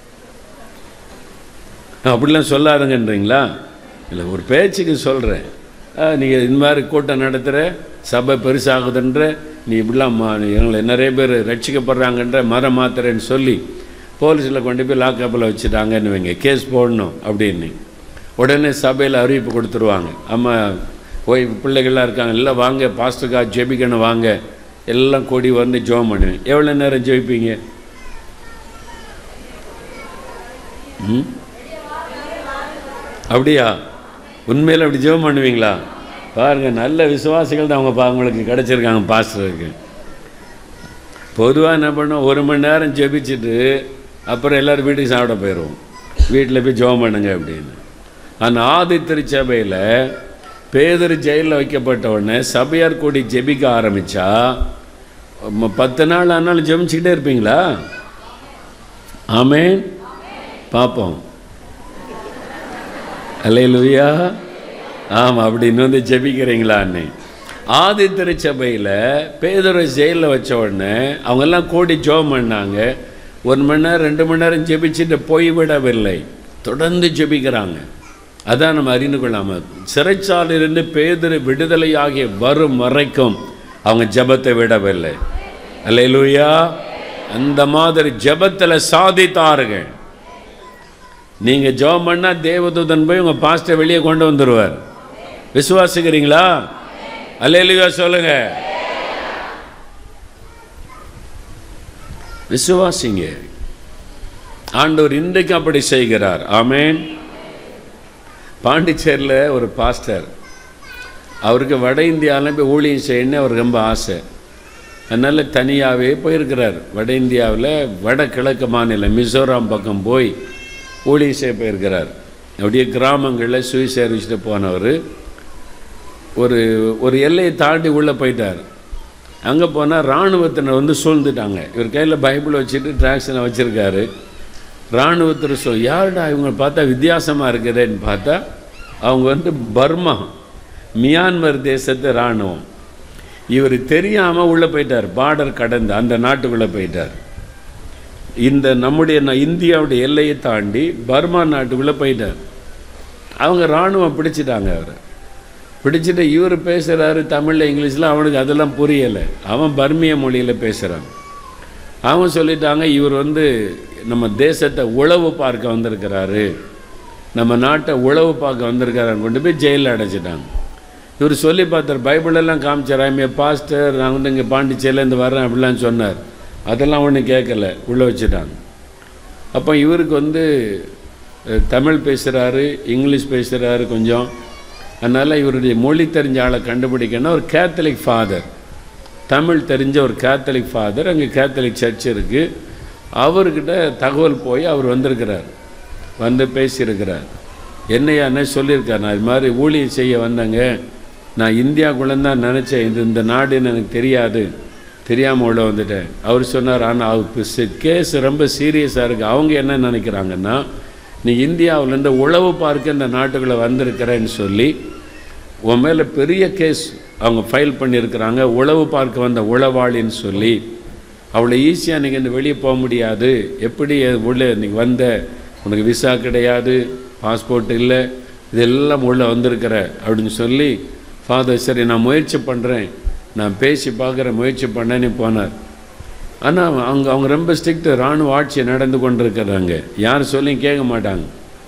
அப்படிலாம் சொல்லாதுங்கன்றீங்களா இல்லை ஒரு பேச்சுக்கு சொல்கிறேன் நீங்கள் இந்த மாதிரி கூட்டம் நடத்துகிற சபை பெருசாகுதுன்ற நீ இப்படிலாம் மா எங்களை நிறைய பேர் ரட்சிக்கப்படுறாங்கன்ற மரம் மாத்திரன்னு சொல்லி போலீஸில் கொண்டு போய் லாக்கப்பில் வச்சுட்டாங்கன்னு வைங்க கேஸ் போடணும் அப்படின்னு உடனே சபையில் அறிவிப்பு கொடுத்துருவாங்க அம்மா போய் பிள்ளைகள்லாம் இருக்காங்க எல்லாம் வாங்க பாஸ்டருக்கா ஜெபிக்கணும் வாங்க எல்லாம் கூடி வந்து ஜெபம் பண்ணுவேன் எவ்வளோ நேரம் ஜெபிப்பீங்க ம் அப்படியா உண்மையில் அப்படி ஜெபம் பண்ணுவீங்களா பாருங்கள் நல்ல விசுவாசிகள் தான் அவங்க பா அவங்களுக்கு கிடச்சிருக்காங்க பாஸ்டருக்கு பொதுவாக என்ன பண்ணோம் ஒரு மணி நேரம் ஜெபிச்சுட்டு அப்புறம் எல்லோரும் வீட்டுக்கு சாப்பிட போயிடுவோம் வீட்டில் போய் ஜெபம் பண்ணுங்க அப்படின்னு ஆனால் ஆதி திருச்சபையில் பேதர் ஜெயிலில் வைக்கப்பட்ட உடனே சபையார் கூடி ஜெபிக்க ஆரம்பித்தா பத்து நாள் ஆனாலும் ஜெபிச்சுக்கிட்டே இருப்பீங்களா ஆமேன் பார்ப்போம் அல்லையிலுயா ஆமாம் அப்படின்னு வந்து ஜெபிக்கிறீங்களான்னு ஆதி திருச்சபையில் பேதுரை ஜெயிலில் வச்ச உடனே அவங்கெல்லாம் கூடி ஜெபம் பண்ணாங்க ஒரு மணி நேரம் ரெண்டு மணி நேரம் ஜெபிச்சுட்டு போய்விடவில்லை தொடர்ந்து ஜெபிக்கிறாங்க அதான் நம்ம அறிந்து கொள்ளாமல் சிறைச்சாலிலிருந்து பேதர் விடுதலையாகி வரும் வரைக்கும் அவங்க ஜெபத்தை விடவில்லை அல்லையிலுயா அந்த மாதிரி ஜெபத்தில் சாதித்தார்கள் நீங்கள் ஜெபம் பண்ணால் தேவதூதன் போய் உங்கள் பாஸ்ட்டை வெளியே கொண்டு வந்துடுவார் விசுவாசிக்கிறீங்களா அல்லையா சொல்லுங்க விசுவாசிங்க ஆண்டவர் இன்றைக்கு அப்படி செய்கிறார் ஆமேன் பாண்டிச்சேரியில் ஒரு பாஸ்டர் அவருக்கு வட இந்தியாவில் போய் ஊழியம் செய்யணும்னு அவருக்கு ரொம்ப ஆசை அதனால் தனியாகவே போயிருக்கிறார் வட இந்தியாவில் வட கிழக்கு மாநிலம் மிசோராம் பக்கம் போய் ஊழியம் செய்ய போயிருக்கிறார் அப்படியே கிராமங்களில் சுய சர்வீஸில் போனவர் ஒரு ஒரு எல்லையை தாண்டி உள்ளே போயிட்டார் அங்கே போனால் இராணுவத்தினர் வந்து சூழ்ந்துட்டாங்க இவர் கையில் பைபிள் வச்சுட்டு டிராக்ஷனை வச்சுருக்காரு இராணுவத்தில் சொல் யாருடா இவங்க பார்த்தா வித்தியாசமாக இருக்குதுன்னு பார்த்தா அவங்க வந்து பர்மா மியான்மர் தேசத்து இராணுவம் இவர் தெரியாமல் உள்ளே போயிட்டார் பார்டர் கடந்து அந்த நாட்டுக்குள்ளே போயிட்டார் இந்த நம்முடைய ந- இந்தியாவுடைய எல்லையை தாண்டி பர்மா நாட்டுக்குள்ளே போயிட்டார் அவங்க இராணுவம் பிடிச்சிட்டாங்க அவரை பிடிச்சிட்டு இவர் பேசுகிறாரு தமிழில் இங்கிலீஷில் அவனுக்கு அதெல்லாம் புரியலை அவன் பர்மிய மொழியில் பேசுகிறான் அவங்க சொல்லிட்டாங்க இவர் வந்து நம்ம தேசத்தை உளவு பார்க்க வந்திருக்கிறாரு நம்ம நாட்டை உளவு பார்க்க வந்திருக்காருன்னு கொண்டு போய் ஜெயிலில் அடைச்சிட்டாங்க இவர் சொல்லி பார்த்தார் பைபிளெல்லாம் காமிச்சார் ஐமே பாஸ்டர் நான் வந்து இங்கே பாண்டிச்சேரியிலேருந்து வரேன் அப்படிலாம் சொன்னார் அதெல்லாம் ஒன்றும் கேட்கல உள்ளே வச்சுட்டாங்க அப்போ இவருக்கு வந்து அஹ், தமிழ் பேசுகிறாரு இங்கிலீஷ் பேசுகிறாரு கொஞ்சம் அதனால் இவருடைய மொழி தெரிஞ்ச ஆளை கண்டுபிடிக்கணும்னா ஒரு கேத்தலிக் ஃபாதர் தமிழ் தெரிஞ்ச ஒரு கேத்தலிக் ஃபாதர் அங்கே கேத்தலிக் சர்ச் இருக்குது அவர்கிட்ட தகவல் போய் அவர் வந்திருக்கிறார் வந்து பேசியிருக்கிறார் என்னையானே சொல்லியிருக்கார் நான் இது மாதிரி ஊழியம் செய்ய வந்தேங்க நான் இந்தியாக்குள்ளே தான் நினச்சேன் இது இந்த நாடுன்னு எனக்கு தெரியாது தெரியாமல் உள்ள வந்துட்டேன் அவர் சொன்னார் ஆனால் அவர் கேஸ் ரொம்ப சீரியஸாக இருக்குது அவங்க என்ன நினைக்கிறாங்கன்னா நீ இந்தியாவிலேருந்து உளவு பார்க்க இந்த நாட்டுக்குள்ளே வந்திருக்கிறேன்னு சொல்லி உன் மேலே பெரிய கேஸ் அவங்க ஃபைல் பண்ணியிருக்கிறாங்க உளவு பார்க்க வந்த உளவாளின்னு சொல்லி அவ்வளோ ஈஸியாக நீங்கள் இந்த வெளியே போக முடியாது எப்படி உள்ளே நீ வந்த உனக்கு விசா கிடையாது பாஸ்போர்ட் இல்லை இதெல்லாம் உள்ளே வந்திருக்கிற அப்படின்னு சொல்லி ஃபாதர் சரி நான் முயற்சி பண்ணுறேன் நான் பேசி பார்க்குற முயற்சி பண்ணேன்னு போனார் ஆனால் அவங்க அவங்க ரொம்ப ஸ்ட்ரிக்ட் இராணுவ ஆட்சி நடந்து கொண்டிருக்கிறாங்க யார் சொல்லியும் கேட்க மாட்டாங்க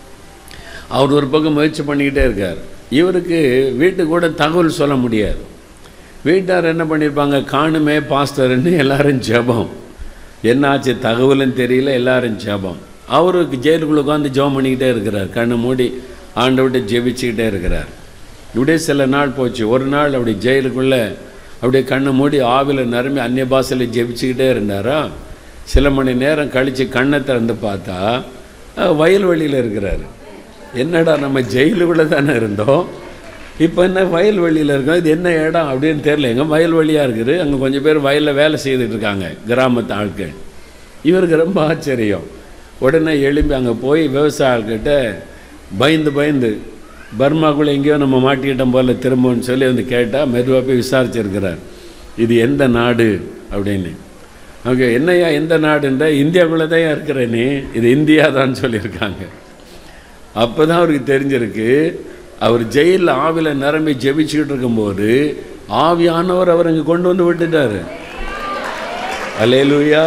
அவர் ஒரு பக்கம் முயற்சி பண்ணிக்கிட்டே இருக்கார் இவருக்கு வீட்டுக்கு கூட தகவல் சொல்ல முடியாது வீட்டார் என்ன பண்ணியிருப்பாங்க காணுமே பாஸ்டர்னு எல்லாரும் ஜெபம் என்னாச்சு தகவலும் தெரியல எல்லாரும் ஜெபம் அவருக்கு ஜெயிலுக்குள்ள உட்காந்து ஜெபம் பண்ணிக்கிட்டே இருக்கிறார் கண்ணு மூடி ஆண்டவிட்டு ஜெபிச்சுக்கிட்டே இருக்கிறார் இப்படியே சில நாள் போச்சு ஒரு நாள் அப்படி ஜெயிலுக்குள்ளே அப்படியே கண்ணை மூடி ஆவில நிரம்பி அந்நிய பாஷையில் ஜெபிச்சுக்கிட்டே இருந்தாரா சில மணி நேரம் கழித்து கண்ணை திறந்து பார்த்தா அஹ், வயல்வெளியில் இருக்கிறாரு என்னடா நம்ம ஜெயிலுக்குள்ளே தானே இருந்தோம் இப்போ என்ன வயல்வெளியில் இருக்கோம் இது என்ன இடம் அப்படின்னு தெரியல எங்க வயல்வெளியாக இருக்குது அங்கே கொஞ்சம் பேர் வயலில் வேலை செய்துட்டு இருக்காங்க கிராமத்து ஆட்கள் இவருக்கு ரொம்ப ஆச்சரியம் உடனே எழும்பி அங்கே போய் விவசாயிகிட்ட பயந்து பயந்து பர்மாக்குள்ளே எங்கேயோ நம்ம மாட்டிக்கிட்டோம் போல திரும்பன்னு சொல்லி வந்து கேட்டால் மெதுவாக போய் விசாரிச்சிருக்கிறார் இது எந்த நாடு அப்படின்னு அவங்க என்னையா எந்த நாடுன்ற இந்தியாவுக்குள்ளே தான் இருக்கிற நீ இது இந்தியா தான் சொல்லியிருக்காங்க அப்போ தான் அவருக்கு தெரிஞ்சிருக்கு அவர் ஜெயிலில் ஆவில நிரம்பி ஜெபிச்சுக்கிட்டு இருக்கும்போது ஆவியானவர் அவர் அங்கே கொண்டு வந்து விட்டுட்டாரு அலேலுயா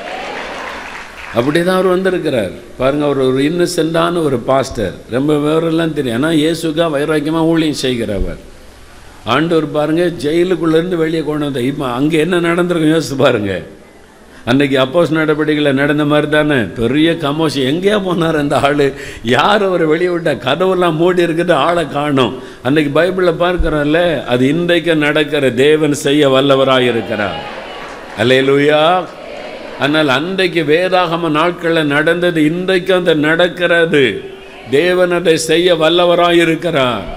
அப்படி தான் அவர் வந்திருக்கிறார் பாருங்க அவர் ஒரு இன்னசென்டான ஒரு பாஸ்டர் ரொம்ப விவரம்லாம் தெரியும் ஆனால் இயேசுக்கா வைராக்கியமாக ஊழியம் செய்கிறவர் ஆண்டவர் பாருங்க ஜெயிலுக்குள்ளேருந்து வெளியே கொண்டு வந்த இப்போ அங்கே என்ன நடந்திருக்கும் யோசிச்சு பாருங்க அன்னைக்கு அப்போஸ் நடவடிக்கைகளை நடந்த மாதிரி தானே பெரிய கமோஷி எங்கேயா போனார் அந்த ஆள் யார் அவரை வெளியே விட்டா கதவெல்லாம் மூடி இருக்குது ஆளை காணும் அன்னைக்கு பைபிளில் பார்க்குறோம்ல அது இன்றைக்கு நடக்கிற தேவன் செய்ய வல்லவராக இருக்கிறார் அல்லேலூயா ஆனால் அன்றைக்கு வேதாகம நாட்களில் நடந்தது இன்றைக்கு அந்த நடக்கிறது தேவன் அதை செய்ய வல்லவராக இருக்கிறார்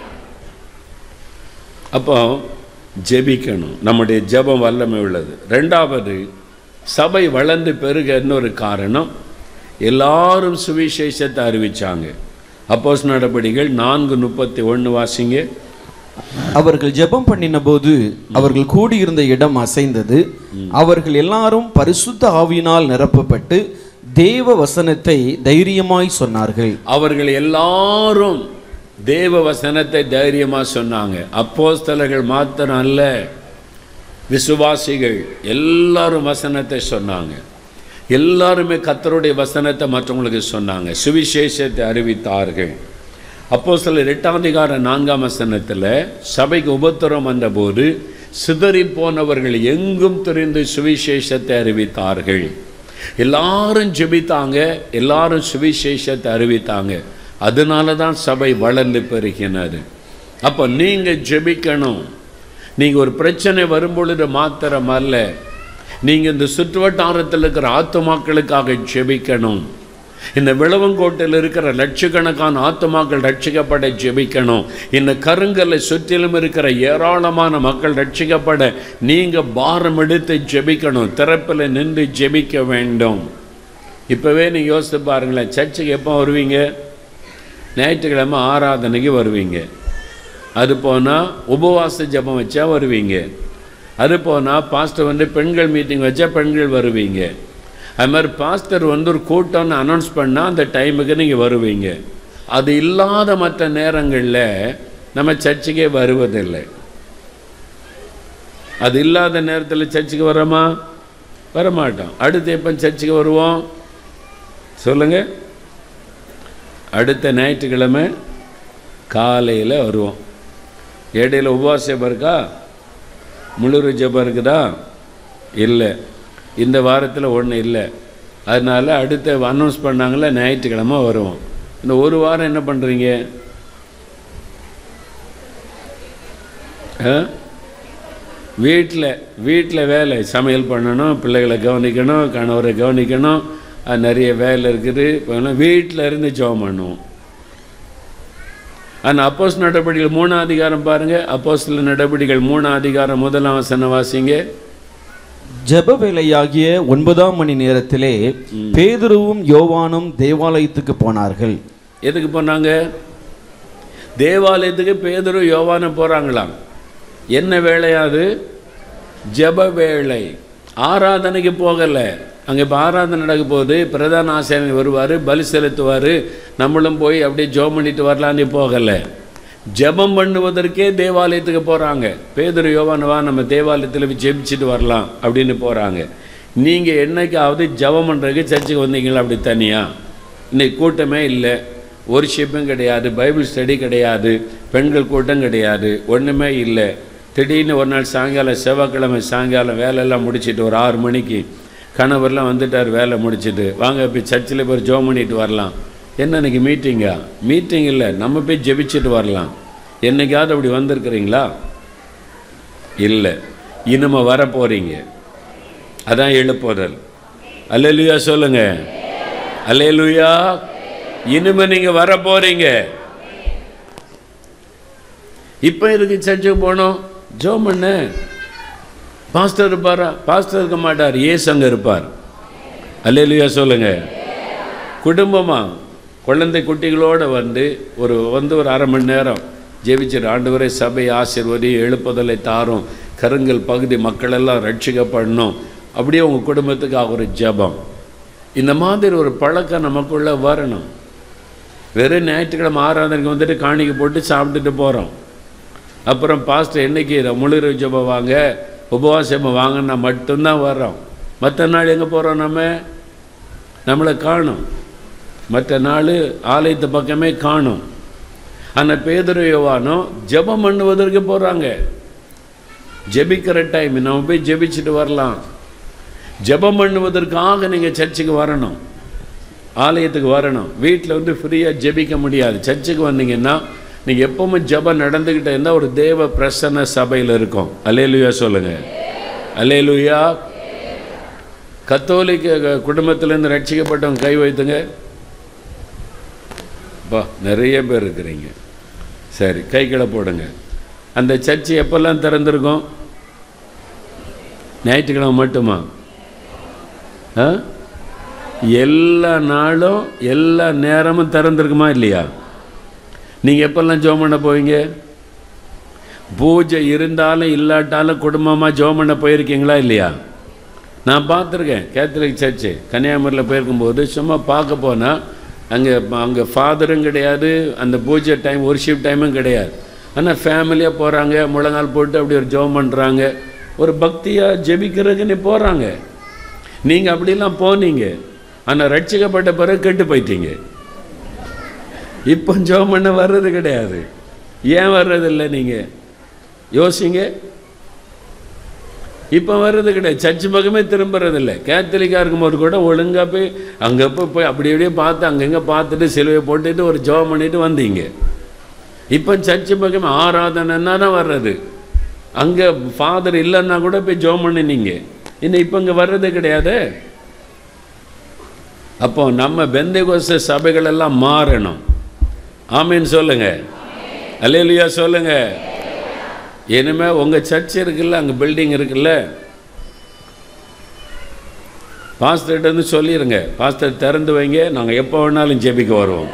அப்போ ஜெபிக்கணும் நம்முடைய ஜெபம் வல்லமை உள்ளது ரெண்டாவது சபை வளர்ந்து பெருக இன்னொரு காரணம் எல்லாரும் சுவிசேஷத்தை அறிவிச்சாங்க அப்போஸ் நடபடிகள் நான்கு முப்பத்தி ஒன்று வாசிங்க அவர்கள் ஜெபம் பண்ணின போது அவர்கள் கூடியிருந்த இடம் அசைந்தது அவர்கள் எல்லாரும் பரிசுத்த ஆவியினால் நிரப்பப்பட்டு தேவ வசனத்தை தைரியமாய் சொன்னார்கள் அவர்கள் எல்லாரும் தேவ வசனத்தை தைரியமாக சொன்னாங்க அப்போஸ்தலர்கள் மாத்திரம் அல்ல விசுவாசிகள் எல்லாரும் வசனத்தை சொன்னாங்க எல்லாருமே கத்தருடைய வசனத்தை மற்றவங்களுக்கு சொன்னாங்க சுவிசேஷத்தை அறிவித்தார்கள் அப்போ சில எட்டாம் அதிகார நான்காம் வசனத்தில் சபைக்கு உபத்திரம் வந்தபோது சிதறி போனவர்கள் எங்கும் தெரிந்து சுவிசேஷத்தை அறிவித்தார்கள் எல்லாரும் ஜெபித்தாங்க எல்லாரும் சுவிசேஷத்தை அறிவித்தாங்க அதனால தான் சபை வளர்ந்து பெருகினது அப்போ நீங்கள் ஜெபிக்கணும் நீங்கள் ஒரு பிரச்சனை வரும்பொழுது மாத்திரம் அல்ல நீங்கள் இந்த சுற்றுவட்டாரத்தில் இருக்கிற ஆத்துமாக்களுக்காக ஜெபிக்கணும் இந்த விளவங்கோட்டில் இருக்கிற லட்சக்கணக்கான ஆத்துமாக்கள் ரட்சிக்கப்பட ஜெபிக்கணும் இந்த கருங்கல்லை சுற்றிலும் இருக்கிற ஏராளமான மக்கள் ரட்சிக்கப்பட நீங்கள் பாரம் எடுத்து ஜெபிக்கணும் திறப்பில் நின்று ஜெபிக்க வேண்டும் இப்போவே நீங்கள் யோசித்து பாருங்களேன் சர்ச்சுக்கு எப்போ வருவீங்க ஞாயிற்றுக்கிழமை ஆராதனைக்கு வருவீங்க அது போனால் உபவாச ஜெபம் வச்சா வருவீங்க அது போனால் பாஸ்டர் வந்து பெண்கள் மீட்டிங் வச்சா பெண்கள் வருவீங்க அது மாதிரி பாஸ்டர் வந்து ஒரு கூட்டம்னு அனௌன்ஸ் பண்ணால் அந்த டைமுக்கு நீங்கள் வருவீங்க அது இல்லாத மற்ற நேரங்களில் நம்ம சர்ச்சுக்கே வருவதில்லை அது இல்லாத நேரத்தில் சர்ச்சுக்கு வரோமா வரமாட்டோம் அடுத்து எப்போ சர்ச்சுக்கு வருவோம் சொல்லுங்க அடுத்த ஞாயிற்றுக்கிழமை காலையில் வருவோம் இடையில உபவாச ஜெபம் இருக்கா முழுறு ஜெபம் இருக்குதா இல்லை இந்த வாரத்தில் ஒன்றும் இல்லை அதனால் அடுத்த அனௌன்ஸ் பண்ணாங்களே ஞாயிற்றுக்கிழமை வருவோம் இந்த ஒரு வாரம் என்ன பண்ணுறீங்க ஆ வீட்டில் வீட்டில் வேலை சமையல் பண்ணணும் பிள்ளைகளை கவனிக்கணும் கணவரை கவனிக்கணும் அது நிறைய வேலை இருக்குது இப்போ வீட்டில் இருந்து ஜெபம் பண்ணுவோம் அந்த அப்போஸ் நடவடிக்கைகள் மூணாம் அதிகாரம் பாருங்கள் அப்போஸ் நடவடிக்கைகள் மூணாம் அதிகாரம் முதலாம் வசனம் வாசிங்க ஜெப வேலையாகிய ஒன்பதாம் மணி நேரத்திலே பேதுருவும் யோவானும் தேவாலயத்துக்கு போனார்கள் எதுக்கு போனாங்க தேவாலயத்துக்கு பேதரு யோவானம் போகிறாங்களாம் என்ன வேலையாது ஜெப வேலை ஆராதனைக்கு போகலை அங்கே இப்போ ஆராதனை நடக்க போகுது பிரதான ஆசிரியர் வருவார் பலி செலுத்துவார் நம்மளும் போய் அப்படியே ஜெபம் பண்ணிட்டு வரலான்னு போகலை ஜெபம் பண்ணுவதற்கே தேவாலயத்துக்கு போகிறாங்க பேதரு யோவான் வா நம்ம தேவாலயத்தில் போய் ஜெபிச்சுட்டு வரலாம் அப்படின்னு போகிறாங்க நீங்கள் என்னைக்காவது ஜெபம் பண்ணுறதுக்கு சர்ச்சுக்கு வந்தீங்களா அப்படி தனியாக இன்னைக்கு கூட்டமே இல்லை ஒர்ஷிப்பும் கிடையாது பைபிள் ஸ்டடி கிடையாது பெண்கள் கூட்டம் கிடையாது ஒன்றுமே இல்லை திடீர்னு ஒரு நாள் சாயங்காலம் செவ்வாய்க்கிழமை சாயங்காலம் வேலையெல்லாம் முடிச்சிட்டு ஒரு ஆறு மணிக்கு கணவர்லாம் வந்துட்டார் வேலை முடிச்சிட்டு வாங்க போய் சர்ச்சில் போய் ஜோம் பண்ணிட்டு வரலாம் என்ன இன்னைக்கு மீட்டிங்கா மீட்டிங் இல்லை நம்ம போய் ஜெபிச்சுட்டு வரலாம் என்னைக்காவது அப்படி வந்திருக்கிறீங்களா இல்லை இனிமே வர போகிறீங்க அதான் எழுப்புதல் அல்லேலூயா சொல்லுங்க அல்லேலூயா இனிமே நீங்க வர போறீங்க இப்போ இருக்கு சர்ச்சுக்கு போனோம் ஜோம் பண்ண பாஸ்டர் இருப்பாரா பாஸ்டர் இருக்க மாட்டார் ஏசு அங்கே இருப்பார் அல்லேலூயா சொல்லுங்க குடும்பமா குழந்தை குட்டிகளோடு வந்து ஒரு வந்து ஒரு அரை மணி நேரம் ஜெபிச்சிரு ஆண்டவரே சபை ஆசிர்வதி எழுப்புதலை தாரும் கருங்கல் பகுதி மக்கள் எல்லாம் ரட்சிக்கப்படணும் அப்படியே உங்கள் குடும்பத்துக்காக ஒரு ஜெபம் இந்த மாதிரி ஒரு பழக்கம் நமக்குள்ளே வரணும் வெறும் ஞாயிற்றுக்கிழமை ஆராதனைக்கு வந்துட்டு காணிக்கை போட்டு சாப்பிட்டுட்டு போகிறோம் அப்புறம் பாஸ்டர் என்னைக்கு இதை முழுகிற ஜெபம் வாங்க உபவாசம் வாங்கன்னா மட்டும்தான் வர்றோம் மற்ற நாள் எங்கே போகிறோம் நம்ம நம்மளை காணும் மற்ற நாள் ஆலயத்து பக்கமே காணும் ஆனால் பேதுரு யோவானோ ஜெபம் பண்ணுவதற்கு போகிறாங்க ஜெபிக்கிற டைம் நம்ம போய் ஜெபிச்சுட்டு வரலாம் ஜெபம் பண்ணுவதற்காக நீங்கள் சர்ச்சுக்கு வரணும் ஆலயத்துக்கு வரணும் வீட்டில் வந்து ஃப்ரீயாக ஜெபிக்க முடியாது சர்ச்சுக்கு வந்தீங்கன்னா நீங்கள் எப்பவுமே ஜெபம் நடந்துக்கிட்டே இருந்தால் ஒரு தேவ பிரசன்ன சபையில் இருக்கும் அலேலுயா சொல்லுங்கள் அலேலுயா கத்தோலிக்க குடும்பத்திலேருந்து ரட்சிக்கப்பட்டவங்க கை வைத்துங்க பா நிறைய பேர் இருக்கிறீங்க சரி கை கீழே போடுங்க அந்த சர்ச்சு எப்பெல்லாம் திறந்திருக்கும் ஞாயிற்றுக்கிழமை மட்டுமா ஆ எல்லா நாளும் எல்லா நேரமும் திறந்திருக்குமா இல்லையா நீங்கள் எப்பெல்லாம் ஜோம் பண்ண போவீங்க பூஜை இருந்தாலும் இல்லாட்டாலும் குடும்பமாக ஜோம் பண்ண போயிருக்கீங்களா இல்லையா நான் பார்த்துருக்கேன் கேத்தலிக் சர்ச்சு கன்னியாகுமரியில் போயிருக்கும்போது சும்மா பார்க்க போனால் அங்கே அங்கே ஃபாதரும் கிடையாது அந்த பூஜை டைம் ஒர்ஷிப் டைமும் கிடையாது ஆனால் ஃபேமிலியாக போகிறாங்க முழங்கால் போட்டு அப்படி ஒரு ஜெபம் பண்ணுறாங்க ஒரு பக்தியாக ஜெபிக்கிறதுக்குன்னு போகிறாங்க நீங்கள் அப்படிலாம் போனீங்க ஆனால் ரட்சிக்கப்பட்ட பிறகு கெட்டு போயிட்டீங்க இப்போ ஜெபம் பண்ண வர்றது கிடையாது ஏன் வர்றதில்லை நீங்கள் யோசிங்க இப்போ வர்றது கிடையாது சர்ச்சு பக்கமே திரும்புறதில்லை கேத்தலிக்காக இருக்கும்போது கூட ஒழுங்காக போய் அங்கே போய் போய் அப்படி அப்படியே பார்த்து அங்கங்கே பார்த்துட்டு சிலுவை போட்டுட்டு ஒரு ஜெபம் பண்ணிட்டு வந்தீங்க இப்போ சர்ச்சு பக்கமே ஆராதனைன்னா தான் வர்றது அங்கே ஃபாதர் இல்லைன்னா கூட போய் ஜெபம் பண்ணினீங்க இன்னும் இப்போ இங்கே வர்றது கிடையாது அப்போ நம்ம பெந்தைகோச சபைகள் எல்லாம் மாறணும் ஆமீன் சொல்லுங்க அல்லேலுயா சொல்லுங்க இனிமே உங்கள் சர்ச் இருக்குல்ல அங்கே பில்டிங் இருக்குல்ல பாஸ்டர்கிட்ட வந்து சொல்லிடுங்க பாஸ்டர் திறந்து வைங்க நாங்கள் எப்போ வேணாலும் ஜெபிக்க வருவோம்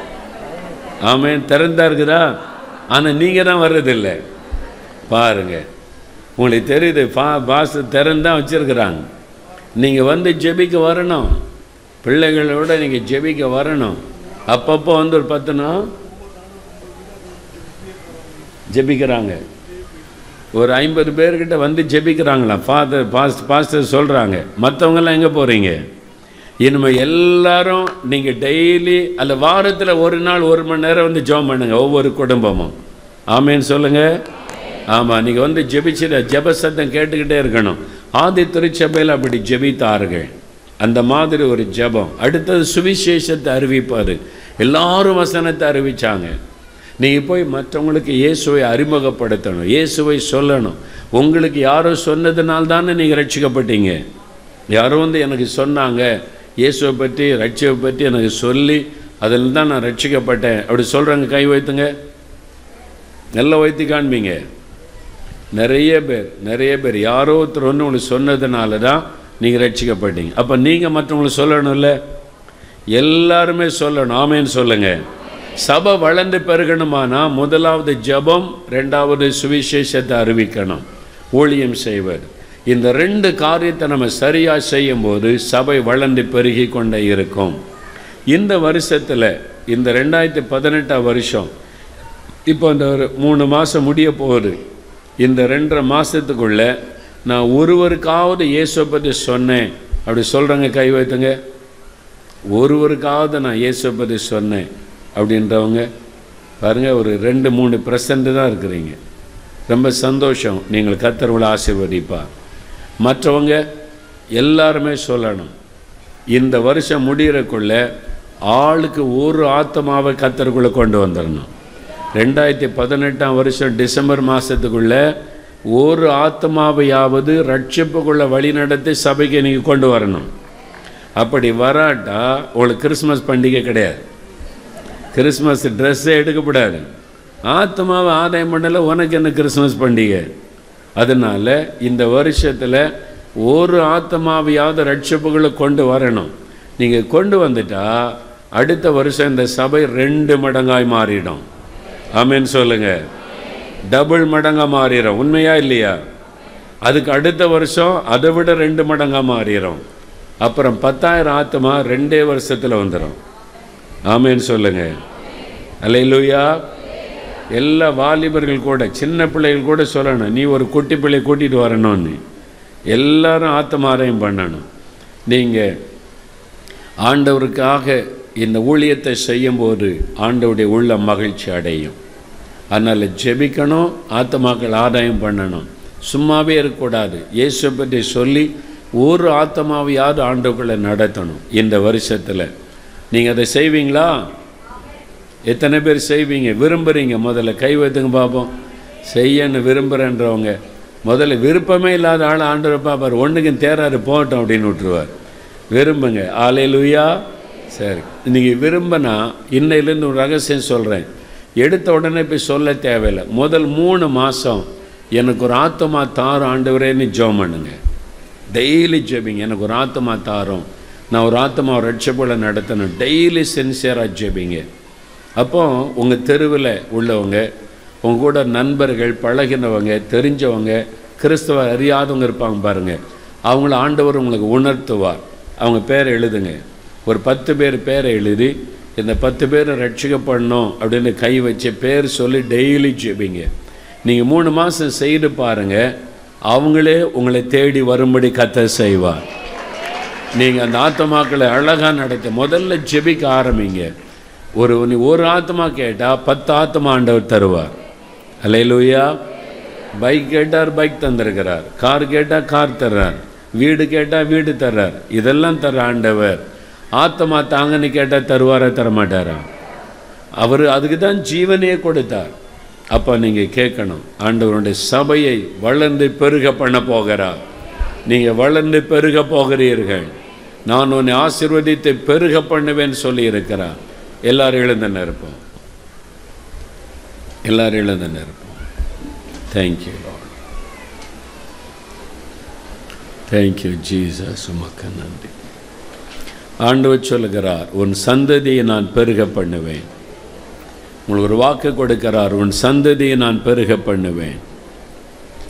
ஆமேன் திறந்தா இருக்குதா ஆனால் நீங்கள் தான் வர்றதில்லை பாருங்க உங்களுக்கு தெரியுது பா பாஸ் திறந்தான் வச்சுருக்குறாங்க நீங்கள் வந்து ஜெபிக்க வரணும் பிள்ளைகளோட நீங்கள் ஜெபிக்க வரணும் அப்பப்போ வந்து ஒரு பத்து நாள் ஜெபிக்கிறாங்க ஒரு ஐம்பது பேர்கிட்ட வந்து ஜெபிக்கிறாங்களாம் ஃபாதர் பாஸ்ட் பாஸ்டர் சொல்கிறாங்க மற்றவங்கெல்லாம் எங்கே போகிறீங்க இனிமேல் எல்லாரும் நீங்கள் டெய்லி அல்ல வாரத்தில் ஒரு நாள் ஒரு மணி நேரம் வந்து ஜெபம் பண்ணுங்க ஒவ்வொரு குடும்பமும் ஆமேன்னு சொல்லுங்கள் ஆமாம் நீங்கள் வந்து ஜெபிச்சிட ஜெப சத்தம் கேட்டுக்கிட்டே இருக்கணும் ஆதி திருச்சபையில் அப்படி ஜெபித்தார்கள் அந்த மாதிரி ஒரு ஜெபம் அடுத்தது சுவிசேஷத்தை அறிவிப்பார் எல்லாரும் வசனத்தை அறிவிச்சாங்க நீங்கள் போய் மற்றவங்களுக்கு இயேசுவை அறிமுகப்படுத்தணும் இயேசுவை சொல்லணும் உங்களுக்கு யாரோ சொன்னதுனால தானே நீங்கள் ரட்சிக்கப்பட்டீங்க யாரோ வந்து எனக்கு சொன்னாங்க இயேசுவை பற்றி ரட்சியை பற்றி எனக்கு சொல்லி அதில் தான் நான் ரட்சிக்கப்பட்டேன் அப்படி சொல்கிறாங்க கை வைத்துங்க நல்ல வைத்து காண்பீங்க நிறைய பேர் நிறைய பேர் யாரோ ஒருத்தர் ஒன்று உங்களுக்கு சொன்னதுனால தான் நீங்கள் ரட்சிக்கப்பட்டீங்க அப்போ நீங்கள் மற்றவங்களுக்கு சொல்லணும்ல எல்லாருமே சொல்லணும் ஆமேன்னு சொல்லுங்கள் சபை வளர்ந்து பெருகணுமானா முதலாவது ஜெபம் ரெண்டாவது சுவிசேஷத்தை அறிவிக்கணும் ஊழியம் செய்வது இந்த ரெண்டு காரியத்தை நம்ம சரியாக செய்யும்போது சபை வளர்ந்து பெருகி கொண்டே இருக்கும் இந்த வருஷத்தில் இந்த ரெண்டாயிரத்தி பதினெட்டாம் வருஷம் இப்போ இந்த ஒரு மூணு மாதம் முடிய போகுது இந்த ரெண்டரை மாதத்துக்குள்ள நான் ஒருவருக்காவது இயேசுவை பற்றி சொன்னேன் அப்படி சொல்கிறேங்க கை வைத்துங்க ஒருவருக்காவது நான் இயேசுவை பற்றி சொன்னேன் அப்படின்றவங்க பாருங்கள் ஒரு ரெண்டு மூணு பர்சன்ட் தான் இருக்கிறீங்க ரொம்ப சந்தோஷம் நீங்கள் கத்தர்களை ஆசீர்வதிப்பா மற்றவங்க எல்லாருமே சொல்லணும் இந்த வருஷம் முடிகிறக்குள்ள ஆளுக்கு ஒரு ஆத்மாவை கத்தருக்குள்ளே கொண்டு வந்துடணும் ரெண்டாயிரத்தி பதினெட்டாம் வருஷம் டிசம்பர் மாதத்துக்குள்ள ஒரு ஆத்மாவையாவது ரட்சிப்புக்குள்ள வழி நடத்தி சபைக்கு நீங்கள் கொண்டு வரணும் அப்படி வராட்டா உங்களுக்கு கிறிஸ்மஸ் பண்டிகை கிடையாது கிறிஸ்மஸ் ட்ரெஸ்ஸே எடுக்கப்படாது ஆத்மாவை ஆதாயம் பண்ணல உனக்கு என்ன கிறிஸ்மஸ் பண்டிகை அதனால் இந்த வருஷத்தில் ஒரு ஆத்மாவையாவது ரட்சிப்புகளை கொண்டு வரணும் நீங்கள் கொண்டு வந்துட்டா அடுத்த வருஷம் இந்த சபை ரெண்டு மடங்காய் மாறிடும் ஆமேன்னு சொல்லுங்க டபுள் மடங்காக மாறிடும் உண்மையா இல்லையா அதுக்கு அடுத்த வருஷம் அதை விட ரெண்டு மடங்காக மாறிடும் அப்புறம் பத்தாயிரம் ஆத்மா ரெண்டே வருஷத்தில் வந்துடும் ஆமேன்னு சொல்லுங்க அல்லையிலூயா எல்லா வாலிபர்கள் கூட சின்ன பிள்ளைகள் கூட சொல்லணும் நீ ஒரு குட்டி பிள்ளை கூட்டிகிட்டு வரணும்னு எல்லாரும் ஆத்மாரையும் பண்ணணும் நீங்கள் ஆண்டவருக்காக இந்த ஊழியத்தை செய்யும்போது ஆண்டவருடைய உள்ள மகிழ்ச்சி அடையும் அதனால் ஜெபிக்கணும் ஆத்மாக்கள் ஆதாயம் பண்ணணும் சும்மாவே இருக்கக்கூடாது இயேசுவை பற்றி சொல்லி ஒரு ஆத்மாவையாவது ஆண்டவர்களை நடத்தணும் இந்த வருஷத்தில் நீங்கள் அதை செய்வீங்களா எத்தனை பேர் செய்வீங்க விரும்புகிறீங்க முதல்ல கை வைத்துங்க பார்ப்போம் செய்யன்னு விரும்புகிறேன்றவங்க முதல்ல விருப்பமே இல்லாத ஆள் ஆண்டவர் பார்ப்பார் ஒன்றுக்கும் தேராரு போகட்டும் அப்படின்னு விட்டுருவார் விரும்புங்க ஆலையிலுயா சரி நீங்கள் விரும்பினா இன்னையிலேருந்து ஒரு ரகசியம் சொல்கிறேன் எடுத்த உடனே போய் சொல்ல தேவையில்லை முதல் மூணு மாதம் எனக்கு ஒரு ஆத்மா தாரம் ஆண்டவரேன்னு ஜெபம் பண்ணுங்க டெய்லி ஜெபிங்க எனக்கு ஒரு ஆத்மா தாரம் நான் ஒரு ஆத்மா ரட்சப்போல நடத்தணும் டெய்லி சின்சியராக ஜெபிங்க அப்போ உங்கள் தெருவில் உள்ளவங்க உங்க கூட நண்பர்கள் பழகினவங்க தெரிஞ்சவங்க கிறிஸ்தவ அறியாதவங்க இருப்பாங்க பாருங்கள் அவங்கள ஆண்டவர் உங்களுக்கு உணர்த்துவார் அவங்க பேரை எழுதுங்க ஒரு பத்து பேர் பேரை எழுதி இந்த பத்து பேரை ரட்சிக்கப்படணும் அப்படின்னு கை வச்சு பேர் சொல்லி டெய்லி ஜெபிங்க நீங்கள் மூணு மாதம் செய்து பாருங்கள் அவங்களே உங்களை தேடி வரும்படி கத்த செய்வார் நீங்கள் அந்த ஆத்மாக்களை அழகாக நடத்த முதல்ல ஜெபிக்க ஆரம்பிங்க ஒரு நீ ஒரு ஆத்மா கேட்டால் பத்து ஆத்மா ஆண்டவர் தருவார் அல்லையிலூயா பைக் கேட்டார் பைக் தந்திருக்கிறார் கார் கேட்டால் கார் தர்றார் வீடு கேட்டால் வீடு தர்றார் இதெல்லாம் தர்ற ஆண்டவர் ஆத்மா தாங்கன்னு கேட்டால் தருவாரா தரமாட்டாரா அவர் அதுக்கு தான் ஜீவனையே கொடுத்தார் அப்போ நீங்கள் கேட்கணும் ஆண்டவருடைய சபையை வளர்ந்து பெருக பண்ண போகிறார் நீங்கள் வளர்ந்து பெருக போகிறீர்கள் நான் உன்னை ஆசீர்வதித்து பெருக பண்ணுவேன்னு சொல்லி இருக்கிறார் எல்லாரும் எழுந்தன இருப்போம் எல்லாரும் எழுந்தன இருப்போம் தேங்க்யூ தேங்க்யூ ஜீசஸ் உமக்கு நன்றி ஆண்டவர் சொல்லுகிறார் உன் சந்ததியை நான் பெருக பண்ணுவேன் உங்களுக்கு ஒரு வாக்கு கொடுக்கிறார் உன் சந்ததியை நான் பெருக பண்ணுவேன்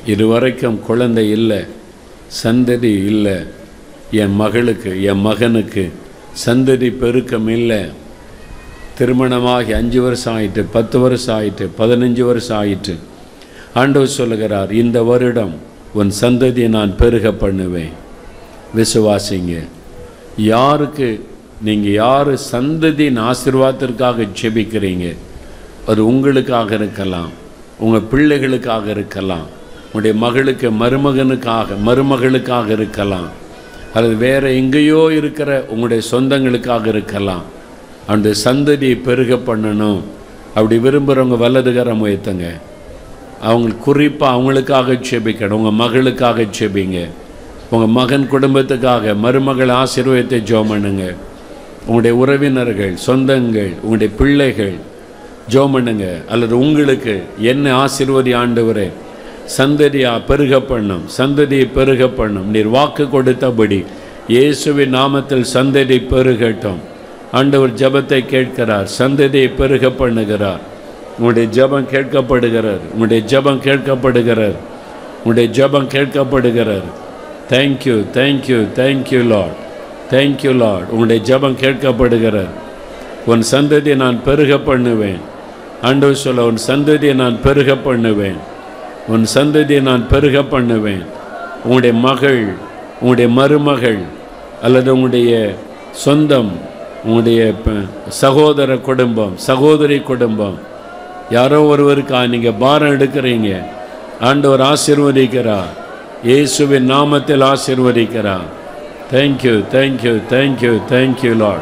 இதுவரைக்கும் குழந்தை இல்லை சந்ததி இல்லை என் மகளுக்கு என் மகனுக்கு சந்ததி பெருக்கம் இல்லை திருமணமாகி அஞ்சு வருஷம் ஆயிட்டு பத்து வருஷம் ஆயிட்டு பதினஞ்சு வருஷம் ஆயிட்டு ஆண்டவர் சொல்லுகிறார் இந்த வருடம் உன் சந்ததியை நான் பெருக பண்ணுவேன் விசுவாசிங்க யாருக்கு நீங்கள் யார் சந்ததியின் ஆசீர்வாதத்திற்காக ஜெபிக்கிறீங்க அது உங்களுக்காக இருக்கலாம் உங்கள் பிள்ளைகளுக்காக இருக்கலாம் உங்களுடைய மகளுக்கு மருமகனுக்காக மருமகளுக்காக இருக்கலாம் அல்லது வேறு எங்கேயோ இருக்கிற உங்களுடைய சொந்தங்களுக்காக இருக்கலாம் அந்த சந்ததியை பெருக பண்ணணும் அப்படி விரும்புகிறவங்க வலதுகரம் உயர்த்துங்க அவங்க குறிப்பாக அவங்களுக்காக செபிக்கணும் உங்கள் மகளுக்காக செபிங்க உங்கள் மகன் குடும்பத்துக்காக மருமகள் ஆசீர்வாதத்தை ஜோம் பண்ணுங்க உங்களுடைய உறவினர்கள் சொந்தங்கள் உங்களுடைய பிள்ளைகள் ஜோம் பண்ணுங்க அல்லது உங்களுக்கு என்ன ஆசீர்வதி ஆண்டவரே சந்ததியா பெருக பண்ணும் சந்ததியை பெருக பண்ணும் நீர் வாக்கு கொடுத்தபடி இயேசுவின் நாமத்தில் சந்ததி பெருகட்டும் ஆண்டவர் ஜெபத்தை கேட்கிறார் சந்ததியை பெருக பண்ணுகிறார் உங்களுடைய ஜெபம் கேட்கப்படுகிறார் உங்களுடைய ஜெபம் கேட்கப்படுகிறார் உங்களுடைய ஜெபம் கேட்கப்படுகிறார் thank you thank you thank you Lord thank you Lord உங்களுடைய ஜெபம் கேட்கப்படுகிறார் உன் சந்ததியை நான் பெருக பண்ணுவேன் ஆண்டவர் சொல்ல உன் சந்ததியை நான் பெருக பண்ணுவேன் உன் சந்ததியை நான் பெருக பண்ணுவேன் உங்களுடைய மகள் உங்களுடைய மருமகள் அல்லது உங்களுடைய சொந்தம் உங்களுடைய ப- சகோதர குடும்பம் சகோதரி குடும்பம் யாரோ ஒருவருக்கா நீங்கள் பாரம் எடுக்கிறீங்க ஆண்டவர் ஆசீர்வதிக்கிறார் இயேசுவின் நாமத்தில் ஆசீர்வதிக்கிறார் thank you thank you thank you thank you Lord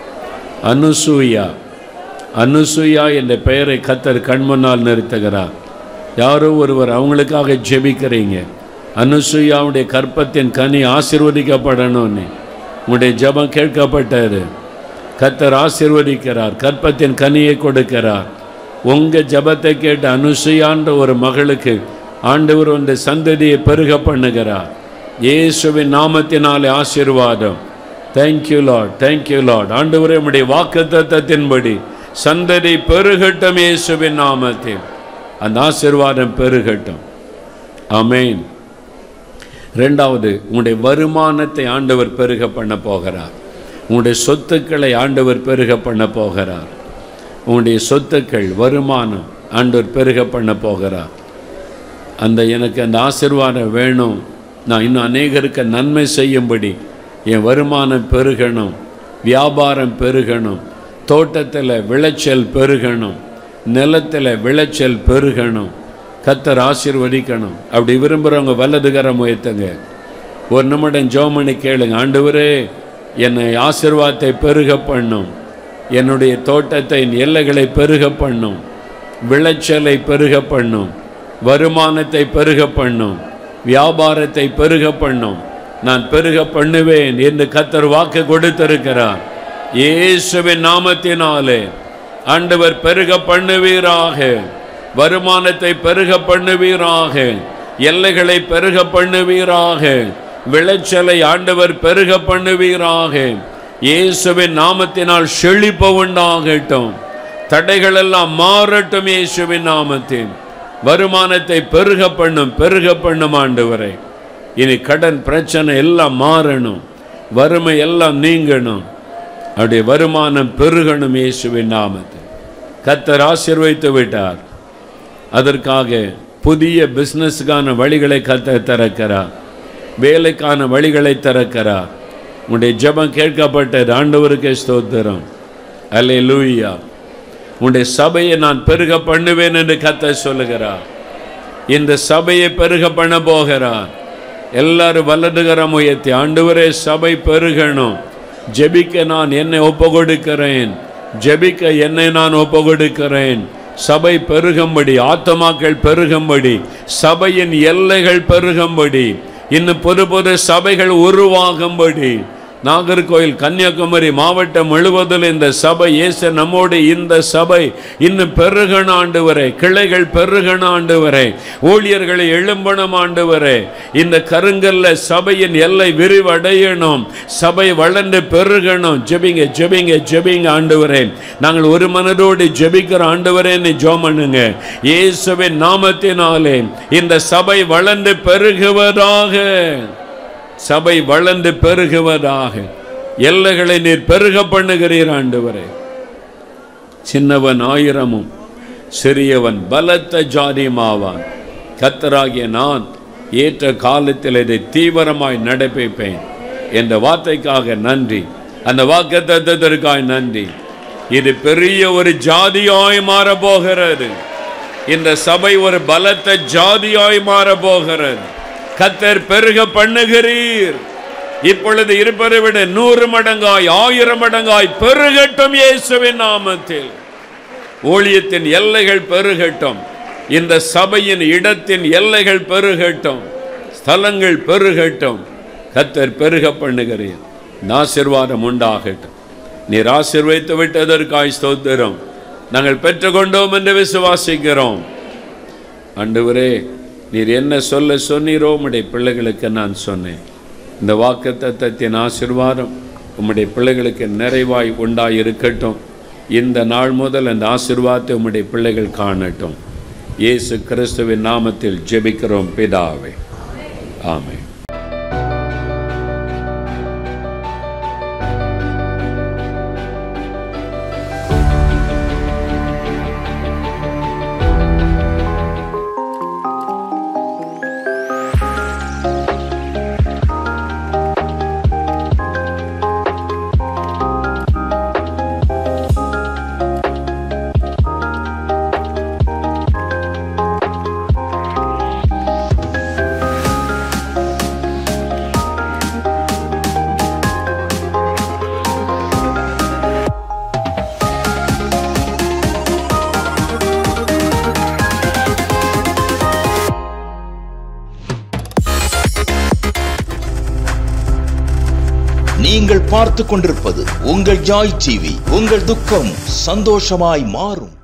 Anusuya Anusuya என்ற பெயரை கத்தர் கண்முன்னால் நிறுத்துகிறார் யாரோ ஒருவர் அவங்களுக்காக ஜெபிக்கிறீங்க அனுசூயாவுடைய கற்பத்தின் கனி ஆசீர்வதிக்கப்படணும்னு உங்களுடைய ஜெபம் கேட்கப்பட்டது கத்தர் ஆசீர்வதிக்கிறார் கற்பத்தின் கனியை கொடுக்கிறார் உங்க ஜெபத்தை கேட்டு அனுசூயான்ற ஒரு மகளுக்கு ஆண்டவர் வந்து சந்ததியை பெருக பண்ணுகிறார் இயேசுவின் நாமத்தினாலே ஆசீர்வாதம் தேங்க்யூ லார்ட் தேங்க்யூ லார்ட் ஆண்டவரே உம்முடைய வாக்கு தத்தத்தின்படி சந்ததி பெருகட்டும் இயேசுவின் நாமத்தில் அந்த ஆசீர்வாதம் பெருகட்டும் ஆமென் ரெண்டாவது உங்களுடைய வருமானத்தை ஆண்டவர் பெருக பண்ண போகிறார் உங்களுடைய சொத்துக்களை ஆண்டவர் பெருக பண்ண போகிறார் உங்களுடைய சொத்துக்கள் வருமானம் ஆண்டவர் பெருக பண்ண போகிறார் அந்த எனக்கு அந்த ஆசீர்வாதம் வேணும் நான் இன்னும் அநேகருக்கு நன்மை செய்யும்படி என் வருமானம் பெருகணும் வியாபாரம் பெருகணும் தோட்டத்தில் விளைச்சல் பெருகணும் நிலத்தில் விளைச்சல் பெருகணும் கத்தர் ஆசீர்வதிக்கணும் அப்படி விரும்புகிறவங்க வலதுகரம் உயர்த்துங்க ஒரு நிமிடம் ஜோமணி கேளுங்க ஆண்டவரே என்னை ஆசீர்வாதத்தை பெருக பண்ணும் என்னுடைய தோட்டத்தை எல்லைகளை பெருக பண்ணும் விளைச்சலை பெருக பண்ணும் வருமானத்தை பெருக பண்ணும் வியாபாரத்தை பெருக பண்ணும் நான் பெருக பண்ணுவேன் என்று கத்தர் வாக்கு கொடுத்திருக்கிறார் இயேசுவின் நாமத்தினாலே ஆண்டவர் பெருக பண்ணுவீராக வருமானத்தை பெருக பண்ணுவீராக எல்லைகளை பெருக பண்ணுவீராக விளைச்சலை ஆண்டவர் பெருக பண்ணுவீராக இயேசுவின் நாமத்தினால் செழிப்பு உண்டாகட்டும் தடைகள் எல்லாம் மாறட்டும் இயேசுவின் நாமத்தில் வருமானத்தை பெருக பண்ணும் பெருக பண்ணும் ஆண்டவரை இனி கடன் பிரச்சனை எல்லாம் மாறணும் வறுமை எல்லாம் நீங்கணும் அப்படியே வருமானம் பெருகணும் இயேசுவின் நாமத்தில் கத்தர் ஆசீர்வதித்து விட்டார் அதற்காக புதிய பிஸ்னஸுக்கான வழிகளை கத்த திறக்கிறார் வேலைக்கான வழிகளை திறக்கிறார் உன்னுடைய ஜெபம் கேட்கப்பட்டது ஆண்டவருக்கே ஸ்தோத்திரம் அல்லே லூயா உன்னுடைய சபையை நான் பெருக பண்ணுவேன் என்று கத்த சொல்லுகிறார் இந்த சபையை பெருக பண்ண போகிறார் எல்லாரும் வல்லதுகரம் உயர்த்தி ஆண்டவரே சபை பெருகணும் ஜெபிக்க நான் என்னை ஒப்பு கொடுக்கிறேன் ஜெபிக்க என்னை நான் ஒப்பு கொடுக்கிறேன் சபை பெருகும்படி ஆத்மாக்கள் பெருகும்படி சபையின் எல்லைகள் பெருகும்படி இன்னும் புது புது சபைகள் உருவாகும்படி நாகர்கோயில் கன்னியாகுமரி மாவட்டம் முழுவதில் இந்த சபை இயேசு நம்மோடு இந்த சபை இன்னும் பெருகன ஆண்டு வரை கிளைகள் பெருகன ஆண்டு வரை ஊழியர்களை எழும்பணும் ஆண்டு வரை இந்த கருங்கல்ல சபையின் எல்லை விரிவடையணும் சபை வளர்ந்து பெருகணும் ஜெபிங்க ஜெபிங்க ஜெபிங்க ஆண்டு வரை நாங்கள் ஒரு மனதோடு ஜெபிக்கிற ஆண்டு வரேன்னு ஜோம் பண்ணுங்க இயேசுவின் நாமத்தினாலே இந்த சபை வளர்ந்து பெருகுவதாக சபை வளர்ந்து பெருகுவதாக எல்லைகளை நீர் பெருக பண்ணுகிறீர் ஆண்டவரே சின்னவன் ஆயிரமும் சிறியவன் பலத்த ஜாதியுமாவான் கத்தராகிய நான் ஏற்ற காலத்தில் இதை தீவிரமாய் நடப்பிப்பேன் என்ற வார்த்தைக்காக நன்றி அந்த வாக்குத்தத்தத்திற்காய் நன்றி இது பெரிய ஒரு ஜாதியாய் மாறப் போகிறது இந்த சபை ஒரு பலத்த ஜாதியாய் மாறப் போகிறது கத்தர் பெருக பண்ணுகிறீர் இப்பொழுது இருப்பதை விட நூறு மடங்காய் ஆயிரம் மடங்காய் பெருகட்டும் இயேசுவின் நாமத்தில் ஊழியத்தின் எல்லைகள் பெருகட்டும் இந்த சபையின் இடத்தின் எல்லைகள் பெருகட்டும் ஸ்தலங்கள் பெருகட்டும் கத்தர் பெருக பண்ணுகிறீர் ஆசீர்வாதம் உண்டாகட்டும் நீர் ஆசீர்வைத்து விட்டதற்காய் ஸ்தோத்திரம் நாங்கள் பெற்றுக்கொண்டோம் என்று விசுவாசிக்கிறோம் ஆண்டவரே நீர் என்ன சொல்ல சொன்னீரோ உம்முடைய பிள்ளைகளுக்கு நான் சொன்னேன் இந்த வாக்கு தத்தத்தின் ஆசீர்வாதம் உம்முடைய பிள்ளைகளுக்கு நிறைவாய் உண்டாய் இருக்கட்டும் இந்த நாள் முதல் அந்த ஆசீர்வாதத்தை உம்முடைய பிள்ளைகள் காணட்டும் இயேசு கிறிஸ்துவின் நாமத்தில் ஜெபிக்கிறோம் பிதாவே ஆமென் நீங்கள் பார்த்து கொண்டிருப்பது உங்கள் ஜாய் டிவி உங்கள் துக்கம் சந்தோஷமாய் மாறும்